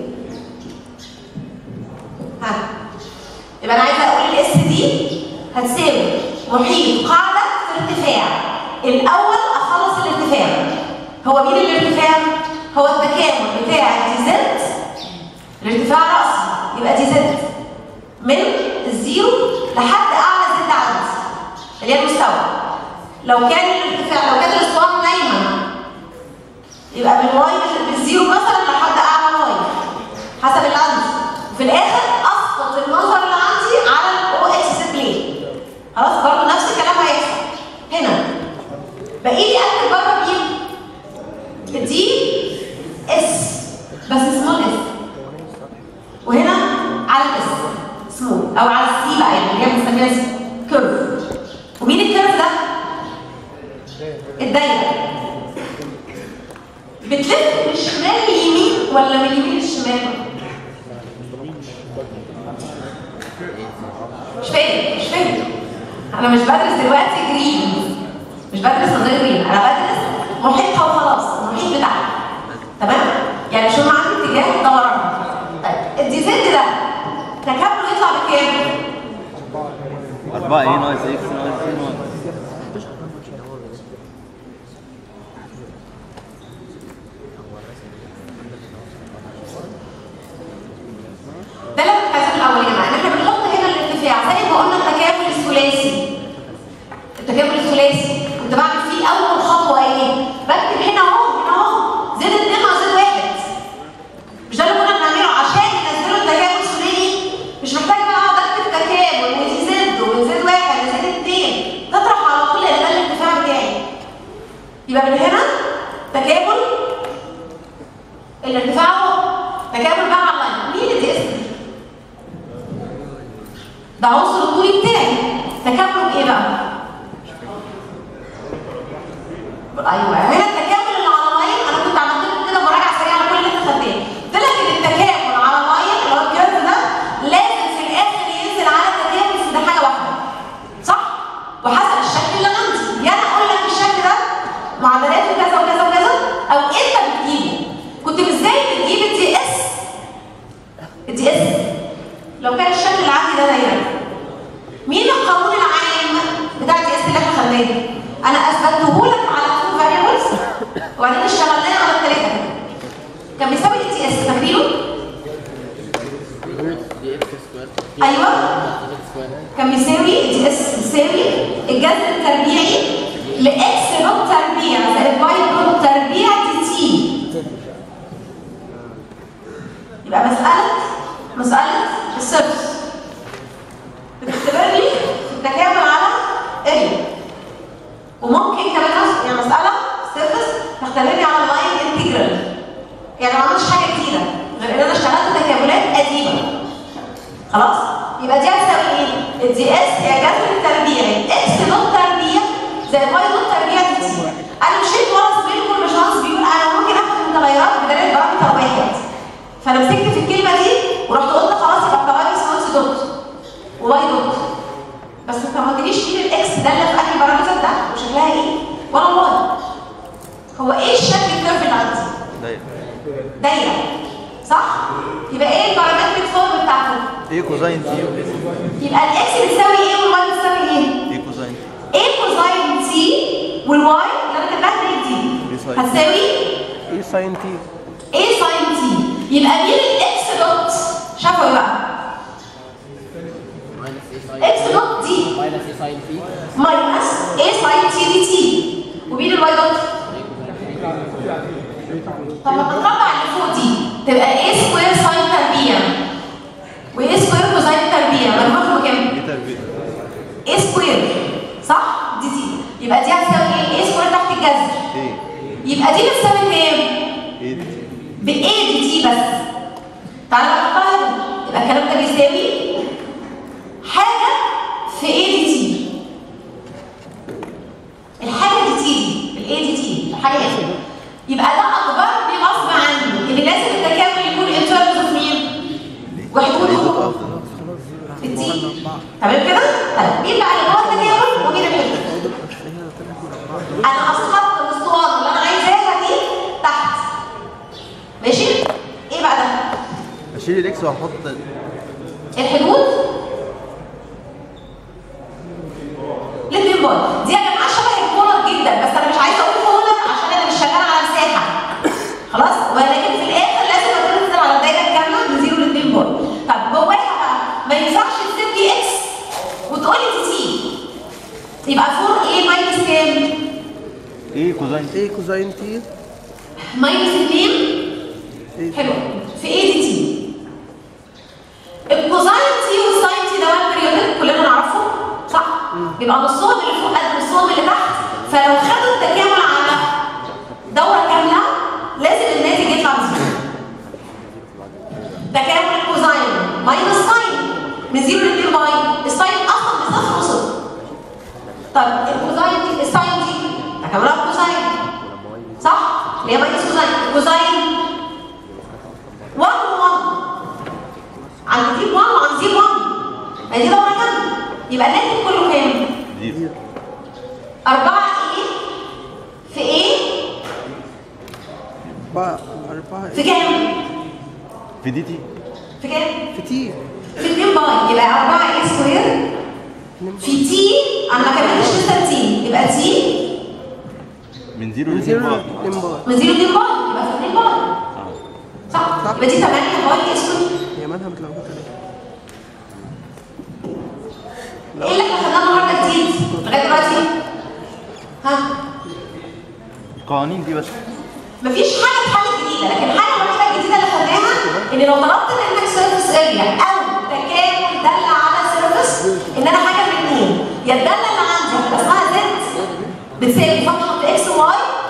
ها يبقى انا عايزه اقول الاس دي هتساوي محيط قاعده في ارتفاع الاول اخلص الارتفاع هو مين الارتفاع هو التكامل بتاع دي زد الارتفاع راسي يبقى دي زد من الزيرو لحد اعلى زد عندي اللي هي المستوى لو كان الارتفاع لو كان الاسطوانه نايمه يبقى من واي بالزيرو مثلا لحد اعلى واي حسب اللي عندي في الاخر اسقط النظر اللي عندي على الاو اكس بلين خلاص برضه نفس الكلام هيحصل هنا باقي لي اكتب بره مين دي اس بس سمول اس وهنا على الاس سمول او على السي بقى يعني اللي هي بنسميها كيرف ومين الكيرف ده؟ الدايره بتلف من الشمال لليمين ولا من اليمين للشمال؟ مش فاهم مش فاهم انا مش بدرس دلوقتي جرين مش بدرس نظريه جرين انا بدرس محيطها وخلاص المحيط بتاعها تمام يعني شو عندي اتجاه دوران طيب الدي زد ده تكامله يطلع بكام 4 ايه ناقص اكس ناقص 2 واي ده اللي كنت عايزاه الاول يا جماعه ان احنا بنحط هنا الارتفاع زي ما قلنا التكامل الثلاثي التكامل الثلاثي كنت بعمل فيه اول خطوه ايه بكتب هنا اهو هنا اهو زد 2 ناقص زد 1 مش ده اللي كنا بنعمله عشان ينزلوا التكامل الثلاثي مش محتاج بقى اقعد اكتب تكامل ودي زد وزد 1 وزد 2 يبقى من هنا تكامل الارتفاع هو تكامل بقى على اللاين مين الدي اس دي؟ ده عنصر الطولي بتاعي تكامل بايه بقى؟ ايوه هنا التكامل اللي على اللاين انا كنت عملت لكم كده مراجعه سريعه على كل اللي انت خدناه قلت لك ان التكامل على اللاين اللي هو الكيرف ده لازم في الاخر ينزل على التكامل في ده حاجه واحده صح؟ وحسب الشكل اللي عندي يا انا اقول لك الشكل ده معادلاته كذا وكذا وكذا او انت بتجيبه كنت ازاي بتجيب الدي اس الدي اس لو كان الشكل اللي عندي ده دايره مين القانون العام بتاع الدي اس اللي احنا خدناه انا اثبته لك على تو فاريبلز وبعدين اشتغلنا على الثلاثه كده كان بيساوي الدي اس فاكرينه دي اكس سكوير ايوه اكس سكوير كان بيساوي دي اس بيساوي الجذر التربيعي لاكس دوت تربيع زائد واي دوت تربيع دي تي يبقى مسألة مسألة السيرفس بتختبرني في التكامل على اريا وممكن كمان نفس- يعني مسألة سيرفس تختبرني على اللاين انتجرال يعني ما عملتش حاجة جديدة غير ان انا اشتغلت تكاملات قديمة خلاص يبقى دي هتساوي ايه الدي اس هي جذر التربيعي اكس دوت تربيع زائد واي دوت تربيع دي تي انا مشيت ورا زميلكم الباشمهندس بيقول انا ممكن اخد المتغيرات بدلاله بارامتر واحد فانا مسكت في الكلمه دي ورحت قلت خلاص يبقى القوائم اسمها دوت وواي دوت بس انت ما قلتليش مين الاكس داله في انهي بارامتر ده وشكلها ايه ولا الواي هو ايه الشكل الكيرف اللي عندي دايره دايره صح يبقى ايه البارامتريك فورم بتاعته ايه كوزاين تي يبقى الاكس بتساوي ايه والواي بتساوي ايه؟ ايه كوزاين تي ايه كوزاين تي والواي اللي انا كتبتها دي إيه ساين؟ هتساوي ايه ساين تي ايه ساين تي يبقى مين الاكس دوت شافوا ايه بقى؟ ماينس اي ساين اكس دوت دي ماينس اي ساين في ماينس ايه ساين تي دي تي ومين الواي دوت؟ طب ما تطبع اللي فوق دي تبقى ايه سكوير ساين تربيع وايه سكوير كوزاين تربيع مجموعهم كام؟ ايه تربيع ايه سكوير صح؟ دي تي يبقى دي هتساوي ايه؟ ايه سكوير تحت الجذر ايه يبقى دي بتساوي كام؟ ايه دي بايه دي تي بس تعالى بقى نحطها هنا يبقى الكلام ده بيساوي حاجه في ايه دي تي الحاجه دي تي دي الاي دي تي الحاجه دي يبقى ده اخبرني غصب عني ان لازم التكامل يكون ان ترمز اوف مين؟ وحدود ايه دوت هو افضل التي تمام كده؟ طيب مين بقى اللي جوه التكامل ومين الحدود؟ انا اسقطت الاسطوانه اللي انا عايزاها دي تحت ماشي؟ ايه بقى ده؟ اشيل الاكس واحط الحدود الاثنين بار دي يا جماعه شبه الكولر جدا بس انا مش عايزه اقول كولر عشان انا مش شغاله على مساحه خلاص ولكن في الاخر لازم تنزل على الدايره الكامله من 0 ل 2 بار طب جواها بقى ما ينفعش تسيب لي اكس وتقول لي تي تي يبقى 4 ايه ماينس كام؟ ايه كوزاين تي ايه كوزاين تي ماينس 2 ايه حلو في ايه دي تي الكوزاين تي والساين تي ده وان بريودك كلنا نعرفه صح بيبقى نصهم اللي فوق قد نصهم اللي تحت فلو خدوا التكامل على دوره كامله لازم الناتج يطلع بزيرو تكامل الكوزاين ماينس ساين من زيرو ل 2 باي الساين اصلا بصفر وصفر طب الكوزاين دي الساين دي تكاملها الكوزاين صح؟ اللي هي ماينس كوزاين كوزاين 1 1 عن زيرو 1 وعن زيرو 1 يعني دي دورة كام؟ يبقى الناتج كله كام؟ زيرو 4 ايه؟ في ايه؟ أربعة أربعة في كام؟ في دي تي في كام؟ في تي في 2 باي يبقى 4 ايه سكوير في تي انا ما كملتش لسه تي يبقى تي من زيرو من ل زيرو 2 اتنين بار من 0 ل 2 باي يبقى في 2 باي صح؟ صح. يبقى دي 8 باي سكوير هي مالها متلخبطة ليه؟ ايه اللي احنا خدناه النهارده جديد لغايه دلوقتي؟ ها؟ القوانين دي بس مفيش حاجه اتحلت جديده لكن الحاجه الوحيده الجديده اللي خدناها ان لو طلبت منك سيرفيس اريا او تكامل دل على سيرفيس ان انا حاجه من اثنين يا الداله اللي عندي هتبقى اسمها زد بتساوي فانكشن اكس وواي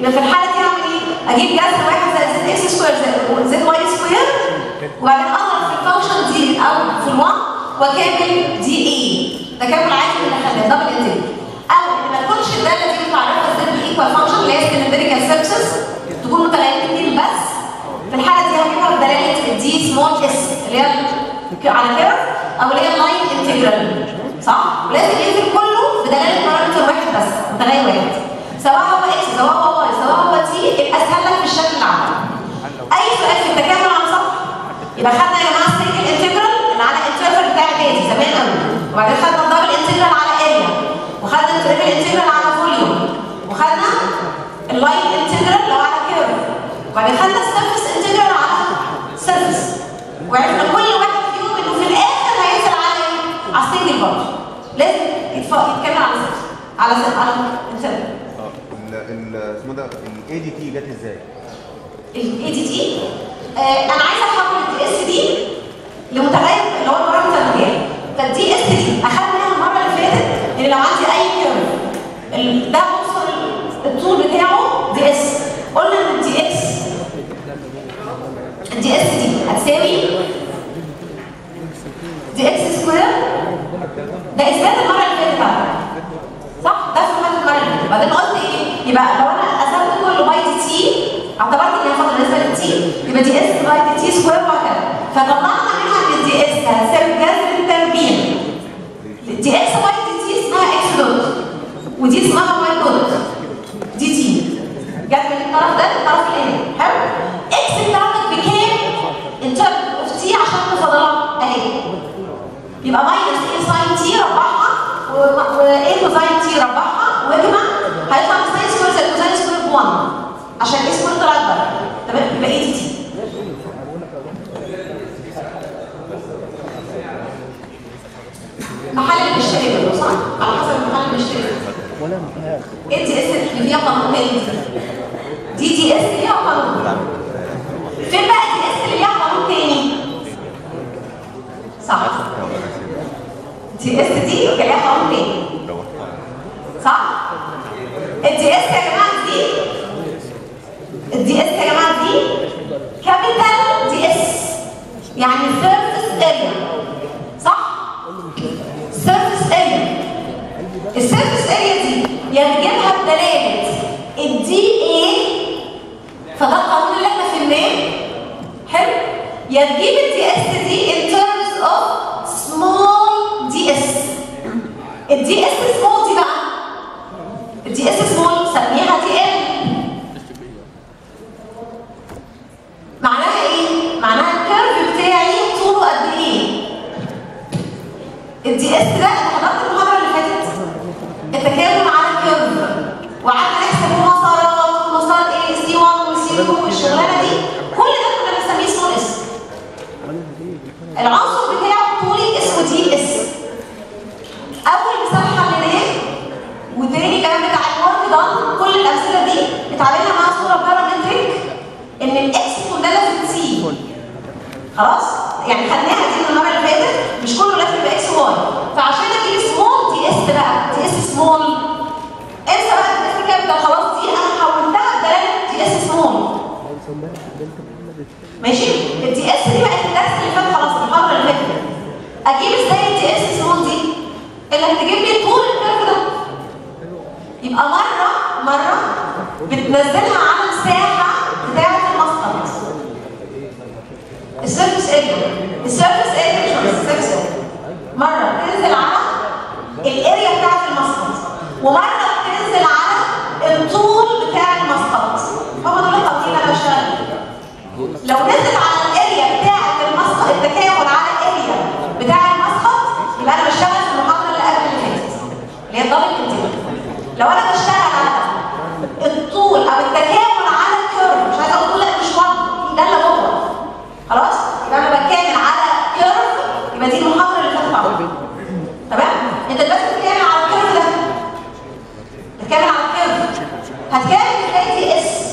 يبقى في الحاله دي اعمل ايه؟ اجيب جذر واحد زائد زد اكس سكوير زائد زد واي سكوير وبعدين اضرب في الفانكشن دي او في ال1 واكمل دي ايه تكامل عادي من الخليه دبل انتجرال او ان ما تكونش الداله دي متعرفه ازاي بالايكوال فانكشن اللي هي سكندريكال سيبسس تكون متغيرين بس في الحاله دي هجيبها بدلاله دي سمول اس اللي هي على كيرف او اللي هي اللاين انتجرال صح؟ ولازم ينزل كله بدلاله بارامتر واحد بس متغير واحد سواء هو اكس سواء هو واي سواء هو تي يبقى اسهل لك في الشكل العام اي سؤال في التكامل عن سطح يبقى خدنا يا جماعه السنجل انتجرال اللي على الانترفال بتاع البيزي زمان قوي وبعدين خدنا الدبل انتجرال على اريا وخدنا التريبل انتجرال على فوليوم وخدنا اللاين انتجرال لو على كيرف وبعدين خدنا السيرفس انتجرال على سيرفس وعرفنا كل واحد فيهم انه في الاخر هينزل على ايه؟ على السنجل برضه لازم يتف- يتكمل على سيرفس على سيرفس على انتجرال ال ال اسمه ده الاي دي تي جت ازاي؟ الاي دي تي انا عايزه احول الدي اس دي لمتغير اللي هو البارامتر بتاعي فالدي اس دي اخدناها المره اللي فاتت ان لو عندي اي كيرف ال- ده بوصل الطول بتاعه دي اس قلنا ان الدي اس الدي اس دي هتساوي دي اكس سكوير ده اثبات المره اللي فاتت على فكرة. صح ده في المره المره اللي فاتت بعدين قلت ايه يبقى لو انا قسمت كله باي دي تي اعتبرت ان هي فاضل بالنسبه للتي يبقى دي اس باي دي تي سكوير وهكذا فطلعنا منها ان الدي اس هتساوي جذر التربيع دي اكس باي دي تي اسمها اكس دوت ودي اسمها واي دوت دي تي جت من الطرف ده للطرف الثاني حلو اكس بتاعتك بكام ان ترم اوف تي عشان تفضلها اهي يبقى ماينس ايه ساين تي ربعها وايه كوزاين تي ربعها واجمع هيطلع ساين سكوير زائد كوزاين سكوير ب 1 عشان ايه سكوير طلع اكبر تمام يبقى ايه دي تي محل اللي بيشتري منه صح؟ على حسب المحل اللي بيشتري منه ايه دي اس اللي فيها قانون ايه دي دي دي اس اللي فيها قانون فين بقى دي اس اللي ليها قانون تاني؟ صح دي اس دي كان ليها قانون تاني صح؟ الدي اس يا جماعه دي الدي اس يا جماعه دي كابيتال دي اس يعني سيرفيس اريا صح؟ سيرفيس اريا السيرفيس اريا دي يا تجيبها بدلاله الدي اي فده القانون اللي احنا فهمناه حلو يا تجيب الدي اس دي in terms of small دي اس الدي اس سمول دي بقى الدي اس سمول سميها دي ال معناها ايه؟ معناها الكيرف بتاعي طوله قد ايه؟ الدي اس ده انا حضرت المحاضره اللي فاتت التكامل على الكيرف وقعدنا نحسب المسارات ومسار ايه سي 1 وسي 2 والشغلانه دي كل ده كنا بنسميه سمول اس العنصر بتاعه طولي اسمه دي اس اول مثال حليناه وتاني كمان بتاع الورك ده كل الامثله دي اتعاملنا مع صوره بارامتريك ان الاكس كلها في سي خلاص يعني خدناها دي المره اللي فاتت مش كله لازم يبقى اكس واي فعشان اجيب سمول دي اس بقى دي اس سمول انسى بقى دي اس كابيتال خلاص دي انا حولتها بدلاله دي اس سمول ماشي الدي اس دي بقت الدرس اللي فات خلاص المحاضره اللي فاتت اجيب ازاي الدي اس سمول دي اللي هتجيب لي طول الكيرف ده يبقى مره مره بتنزلها على المساحه بتاعه المسقط السيرفس اريا السيرفس اريا مش السيرفس اريا مره بتنزل على الاريا بتاعه المسقط ومره بتنزل على الطول بتاع المسقط هو دول التوكيل انا بشتغل لو نزل على الاريا بتاعه المسقط التكامل على الاريا بتاع المسقط يبقى انا بشتغل في المحاضره اللي قبل اللي فاتت اللي هي الدبل انتجرال لو انا بشتغل على الطول او التكامل على الكيرف مش عايزه اقول لا مش واضح ده اللي بكره خلاص يبقى انا بتكامل على كيرف يبقى دي المحاضره اللي فاتت على طول. تمام انت دلوقتي بتتكامل على الكيرف ده بتتكامل على الكيرف هتكامل تلاقي دي اس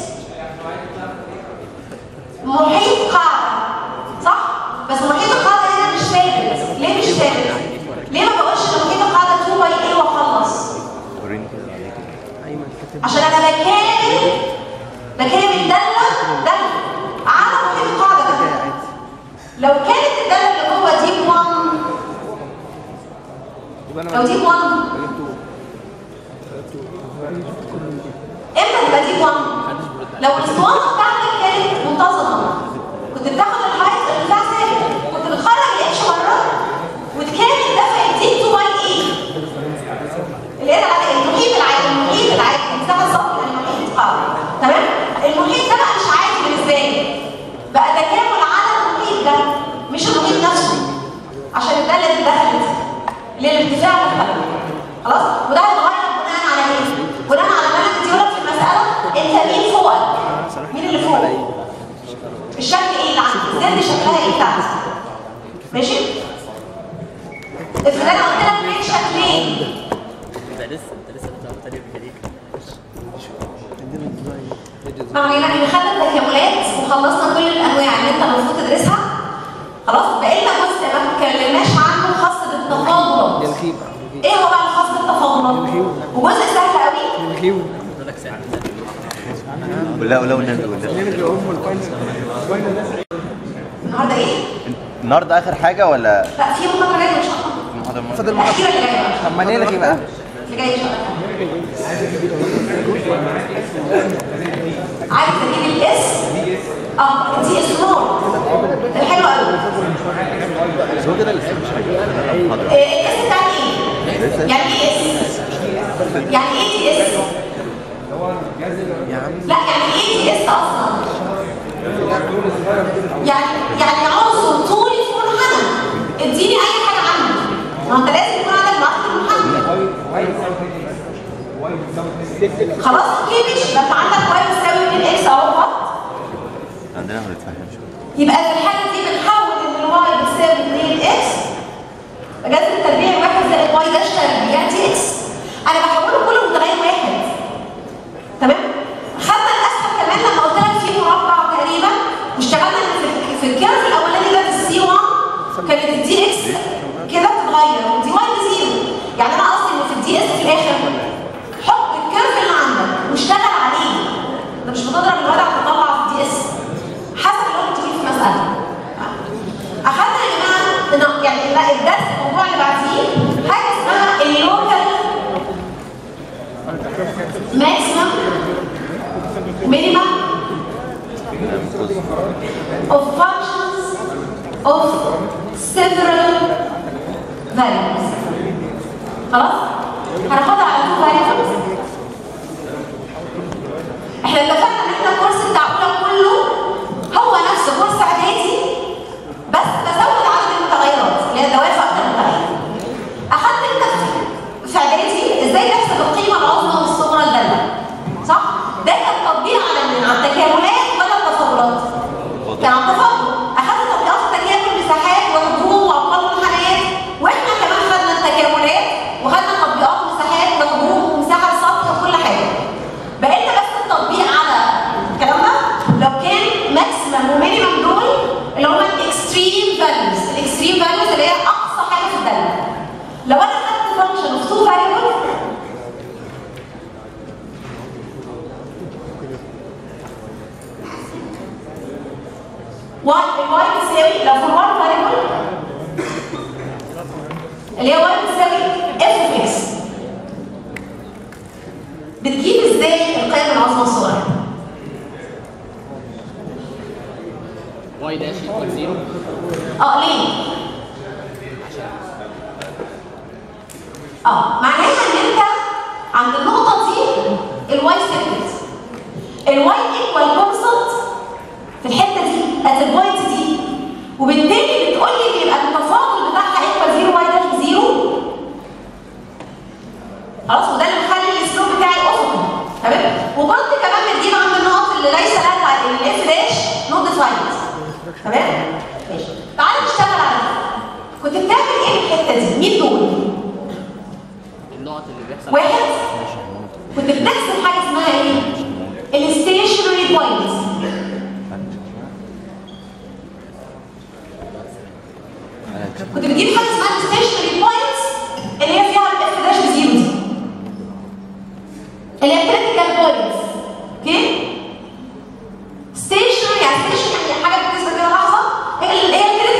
محيط قاعده صح بس محيط القاعده هنا مش ثابت ليه مش ثابت ليه ما بقولش ان محيط القاعده 2 باي ايه واخلص لو كانت الداله اللي جوه دي 1 يبقى لو انا دي 1 امتى تبقى دي 1 لو الاسطوانه بتاعتك كانت منتظمه كنت بتاخد الحيز بتاع ثابت كنت بتخرج الاتش بره وتكامل دفع الدي تو 1 اي اللي هي العادي المحيط العادي المحيط العادي المساحه الصفر المحيط اه تمام المحيط ده بقى مش عادي بالنسبه لي بقى تكامل على المحيط ده مش المحيط نفسه عشان الداله دي دخلت اللي هي الارتفاع مختلف خلاص وده هيتغير بناء على ايه؟ بناء على ما انا مديولك في المساله انت مين فوقك؟ مين اللي فوق؟ الشكل ايه اللي عندك؟ الزد شكلها ايه بتاعتك؟ ماشي؟ افرض انا قلت لك ليه شكلين انت لسه انت لسه بتعرف تاني ميكانيكا ما علينا احنا خدنا التكاملات وخلصنا كل الانواع اللي انت المفروض تدرسها خلاص بقينا جزء ما اتكلمناش عنه خاص بالتفاضلات الخيب ايه هو بقى الخاص بالتفاضلات؟ وجزء سهل قوي الخيو قلت لك ساعه ولا ولا والنبي والنبي نلغي ام الفاينل النهارده ايه؟ النهارده اخر حاجه ولا لا في محاضره جايه ان شاء الله المحاضره المرة- فاضل محاضرة. الاخيره اللي جايه بقى. طب ما نلغي بقى اللي جايه ان شاء الله عايز تجيب الاس اه دي اس نور ده حلو قوي هو كده لسه مش المحاضره إيه، الاس بتاعت ايه؟ يعني ايه اس؟ يعني ايه دي اس؟ لا يعني ايه دي اس اصلا؟ يعني يعني عنصر طولي في منحنى اديني اي حاجه عنه ما انت لازم يكون عندك معرفه المنحنى خلاص اوكي ماشي يبقى انت عندك واي بتساوي 2 اكس اهو خط عندنا هنتفهم شويه يبقى في الحاله دي بنحول ان الواي بتساوي 2 اكس مجاز التربيع واحد زائد واي داش تربيع دي اكس انا بحوله كله متغير واحد تمام خدنا الاسهل كمان لما قلت لك في مربع تقريبا واشتغلنا في- في الكيرف الاولاني ده في السي 1 كانت الدي اكس كده بتتغير ودي واي بزيرو يعني انا قصدي ان في الدي اس في الاخر حط الكيرف اللي عندك واشتغل عليه انت مش بتضرب الوضع تطلع في الدي اس حسب اللي انت تجيب في مساله اخدنا يا جماعه إن- يعني لا الدرس الموضوع اللي بعديه حاجه اسمها اللوكال ماكسيمم مينيمم of functions of several variables خلاص هناخدها على two variables احنا اتفقنا ان احنا الكورس بتاع اولى كله هو نفس كورس اعدادي بس بزود عدد المتغيرات اللي هي الدوافع بتاعت المتغير اخدت انت في- في اعدادي ازاي تحسب القيمه العظمى والصغرى للداله صح؟ ده كان تطبيق على مين؟ على التكاملات ولا التفاضلات؟ كان على التفاضل اخدت تطبيقات التكامل مساحات وحجوم وارقام منحنيات واحنا كمان خدنا التكاملات وخدنا تطبيقات مساحات وحجوم ومساحه سطح وكل حاجه بقينا بس التطبيق على الكلام ده لو كان ماكسيمم ومينيمم دول اللي هم الاكستريم فاليوز الاكستريم فاليوز اللي هي اقصى حاجه في الداله لو انا خدت فانكشن اوف تو فاريبل واي الواي بتساوي لو في الواي فاريبل اللي هي واي بتساوي اف اوف اكس بتجيب ازاي القيم العظمى الصغرى؟ واي داش ايكوال زيرو اه ليه؟ اه معناها ان انت عند النقطة دي الواي ثابت الواي ايكوال كونستنت في الحتة دي ات البوينت دي وبالتالي بتقول لي بيبقى التفاضل بتاعها ايكوال زيرو واي داش زيرو خلاص وده اللي مخلي الاسلوب بتاعي افقي تمام وكنت كمان بتجيب عند النقط اللي ليس لها الاف داش نوت ديفايند تمام ماشي تعالى نشتغل على ده كنت بتعمل ايه في الحته دي مين دول النقط اللي بيحصل واحد كنت بتحسب حاجه اسمها ايه الستيشنري بوينتس كنت بتجيب حاجه اسمها الستيشنري بوينتس اللي هي فيها الاف داش بزيرو دي اللي هي كريتيكال بوينتس اوكي ستيشنري يعني ستيشن يعني حاجه بالنسبه كده لحظه هي ال- هي الكريتيكال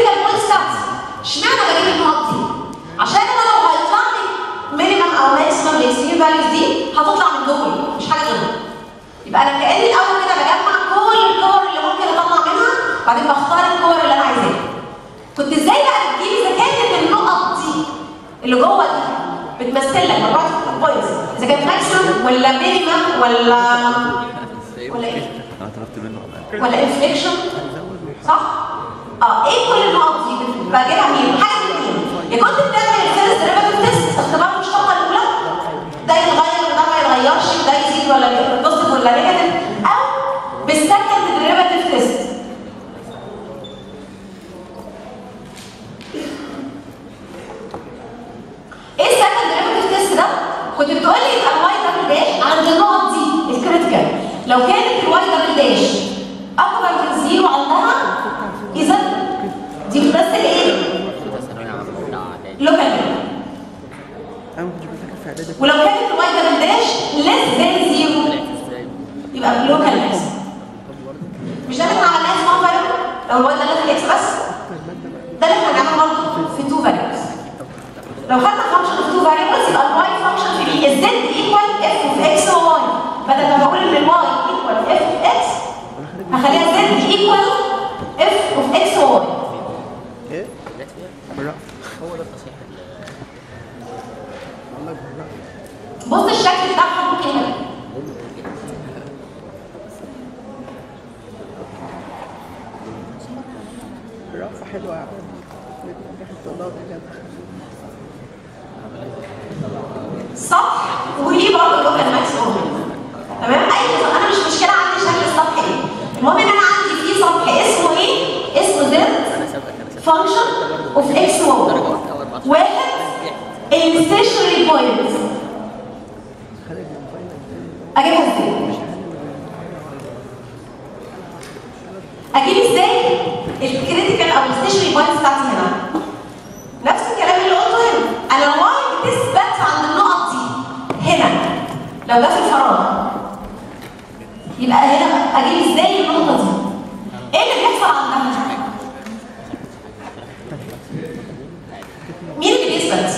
فاليوز دي هتطلع من جوجل مش حاجه غيرها يبقى انا كاني الاول كده بجمع كل الكور اللي ممكن اطلع منها وبعدين بختار الكور اللي انا عايزاها كنت ازاي بقى بتجيبي اذا كانت النقط دي اللي جوه دي بتمثل لك مجموعه البوينتس اذا كانت ماكسيمم ولا مينيمم ولا ولا ايه؟ انا طلبت منه والله. ولا انفليكشن صح؟ اه ايه كل النقط دي بجيبها منين؟ حاجه من الاثنين يا كنت بتعمل الفيرست ديريفاتيف تيست اختبار المشتقه الاولى ده يتغير وده ما يتغيرش ده يزيد ولا بوزيتيف ولا نيجاتيف او بالسكند ديريفاتيف تيست ايه السكند ديريفاتيف تيست ده؟ كنت بتقولي يبقى الواي دبل داش عند النقط دي الكريتيكال لو كانت الواي دبل داش اكبر من زيرو عندها اذا دي بتمثل ايه؟ ثانوية عامة بتاع إعدادي. لوكال انا ما كنتش بذاكر في اعدادي ولو كانت الواي دبل داش less than زيرو طلعت إزاي؟ يبقى لوكال ماكس مش ده اللي احنا عملناه في وان فاليو لو الواي ده اللي اكس بس ده اللي احنا هنعمله برضه في تو فاليوز لو خدنا فانكشن في تو فاريبلز يبقى الواي فانكشن في بي الزد ايكوال اف اوف اكس وواي بدل ما بقول ان الواي ايكوال اف اوف اكس هخليها زد ايكوال اف اوف اكس وواي ايه؟ جت فيها؟ بالرأي هو ده التصحيح اللي والله بالرأي بص الشكل بتاعها ممكن يبقى بالرأي حلوة يا عم ريحة الله بجد صح وليه برضه لوكال ماكس تمام اي انا مش مشكله عندي شكل السطح ايه المهم ان انا عندي فيه سطح اسمه ايه اسمه زد أنا سابقك أنا سابقك فانكشن اوف اكس وواي درجة واحدة أو 14 واحد الستيشنري بوينت اجيبها ازاي؟ اجيب ازاي الكريتيكال او الستيشنري بوينت بتاعتي هنا نفس الكلام اللي قلته هنا انا الواي بتثبت عند النقط دي هنا لو ده في الفراغ يبقى هنا اجيب ازاي النقطه دي ايه اللي بيحصل عندها مين اللي بيثبت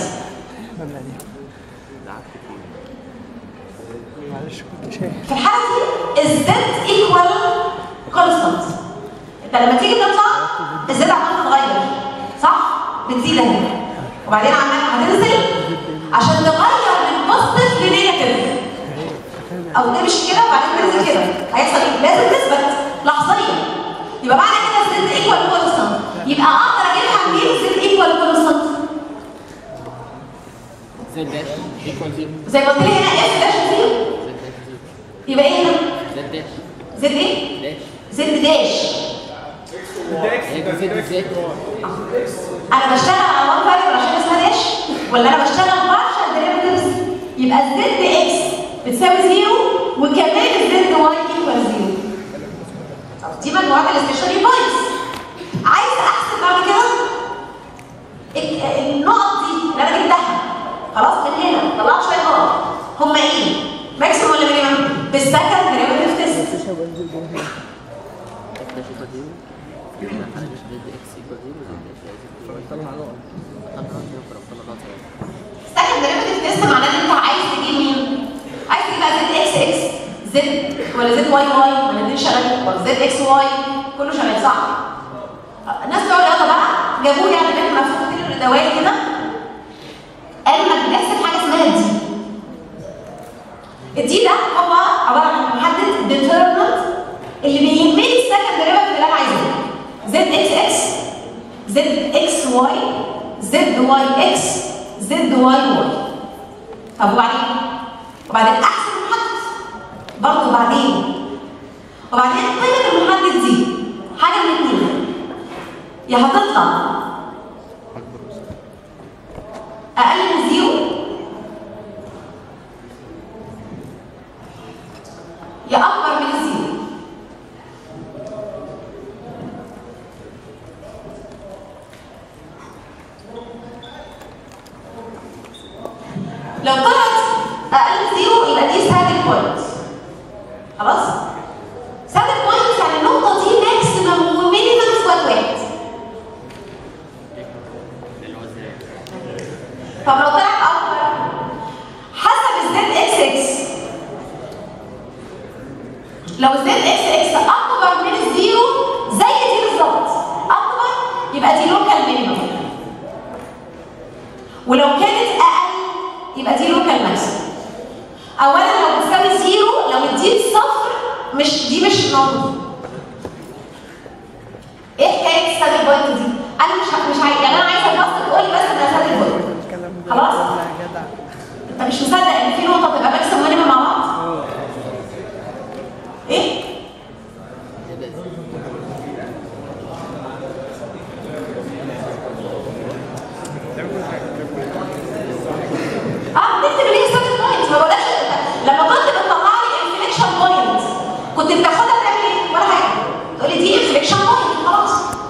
معلش كنت شايف في الحاله دي الزد ايكوال كونستانت انت لما تيجي تطلع الزد عمال تتغير صح؟ بتزيد اهي وبعدين عمال هتنزل عشان تغير من بوزيتيف لنيجاتيف او تمشي كده وبعدين تنزل كده هيحصل ايه؟ لازم تثبت لحظيا يبقى معنى كده الزد ايكوال كونستانت يبقى اقدر اجيبها منين الزد ايكوال كونستانت زد داش ايكوال زيرو زي ما قلت لي هنا اف داش زيرو زد داش زيرو يبقى ايه هنا؟ زد داش زد ايه؟ داش زد داش هي دي زد زد انا بشتغل على وان فاريبل عشان اسمها داش ولا انا بشتغل بارشال ديريفيتيفز يبقى الزد اكس بتساوي زيرو وكمان الزد واي ايكوال زيرو طب دي مجموعات الاستشاري بوينتس عايز احسب بعد كده ال- النقط دي اللي انا جبتها خلاص من هنا طلعت شويه نقط هم ايه؟ ماكسيموم ولا مينيمم؟ بالسكند ديريفيتيف تيست اف داش ايكوال زيرو انا مش زد اكس ايكوال زيرو زد داش ايكوال طلع نقط طلع نقط طلع نقط سكند ديريفيتيف تيست معناه ان انت عايز تجيب مين؟ عايز تجيب بقى زد اكس اكس زد ولا زد واي واي ما الاثنين شغالين ولا زد اكس واي كله شغال صح؟ الناس بتوع الرياضه بقى جابوا لي يعني احنا مفكوكين الدوائر كده قالوا انك بتحسب حاجه اسمها الدي الدي ده هو عباره عن محدد ديترمنت اللي بيهمني السكند ديريفيتيف اللي انا عايزاه زد اكس اكس زد اكس واي زد واي اكس زد واي واي طب وبعدين وبعدين احسب المحدد برضه بعدين وبعدين قيمه المحدد دي حاجه من الاثنين يا هتطلع اقل من زيرو يا اكبر من الزيرو لو طلعت اقل من زيرو يبقى دي سادل بوينت خلاص سادل بوينت يعني النقطه دي ماكسيمم ومينيمم في وقت واحد اللي هو ازاي طب لو طلعت اكبر حسب الزد لو زد اكس اكس اكبر من الزيرو زي دي بالظبط اكبر يبقى دي لوكال مينيمم ولو كانت اقل يبقى دي لوكال ماكسيمم اولا لو بتساوي زيرو لو دي صفر مش دي مش نون ايه حكايه السادل بوينت دي انا مش ه- مش عايز يعني انا عايزه البسط تقول لي بس انها سادل بوينت خلاص انت مش مصدق ان في نقطه تبقى ماكسيمم مينيمم مع بعض ايه اه نكتب اللي هي سادل بوينت ما بقولكش لما كنت بتطلع لي انفليكشن بوينت كنت بتاخدها تعمل ايه ولا حاجه تقول لي دي انفليكشن بوينت خلاص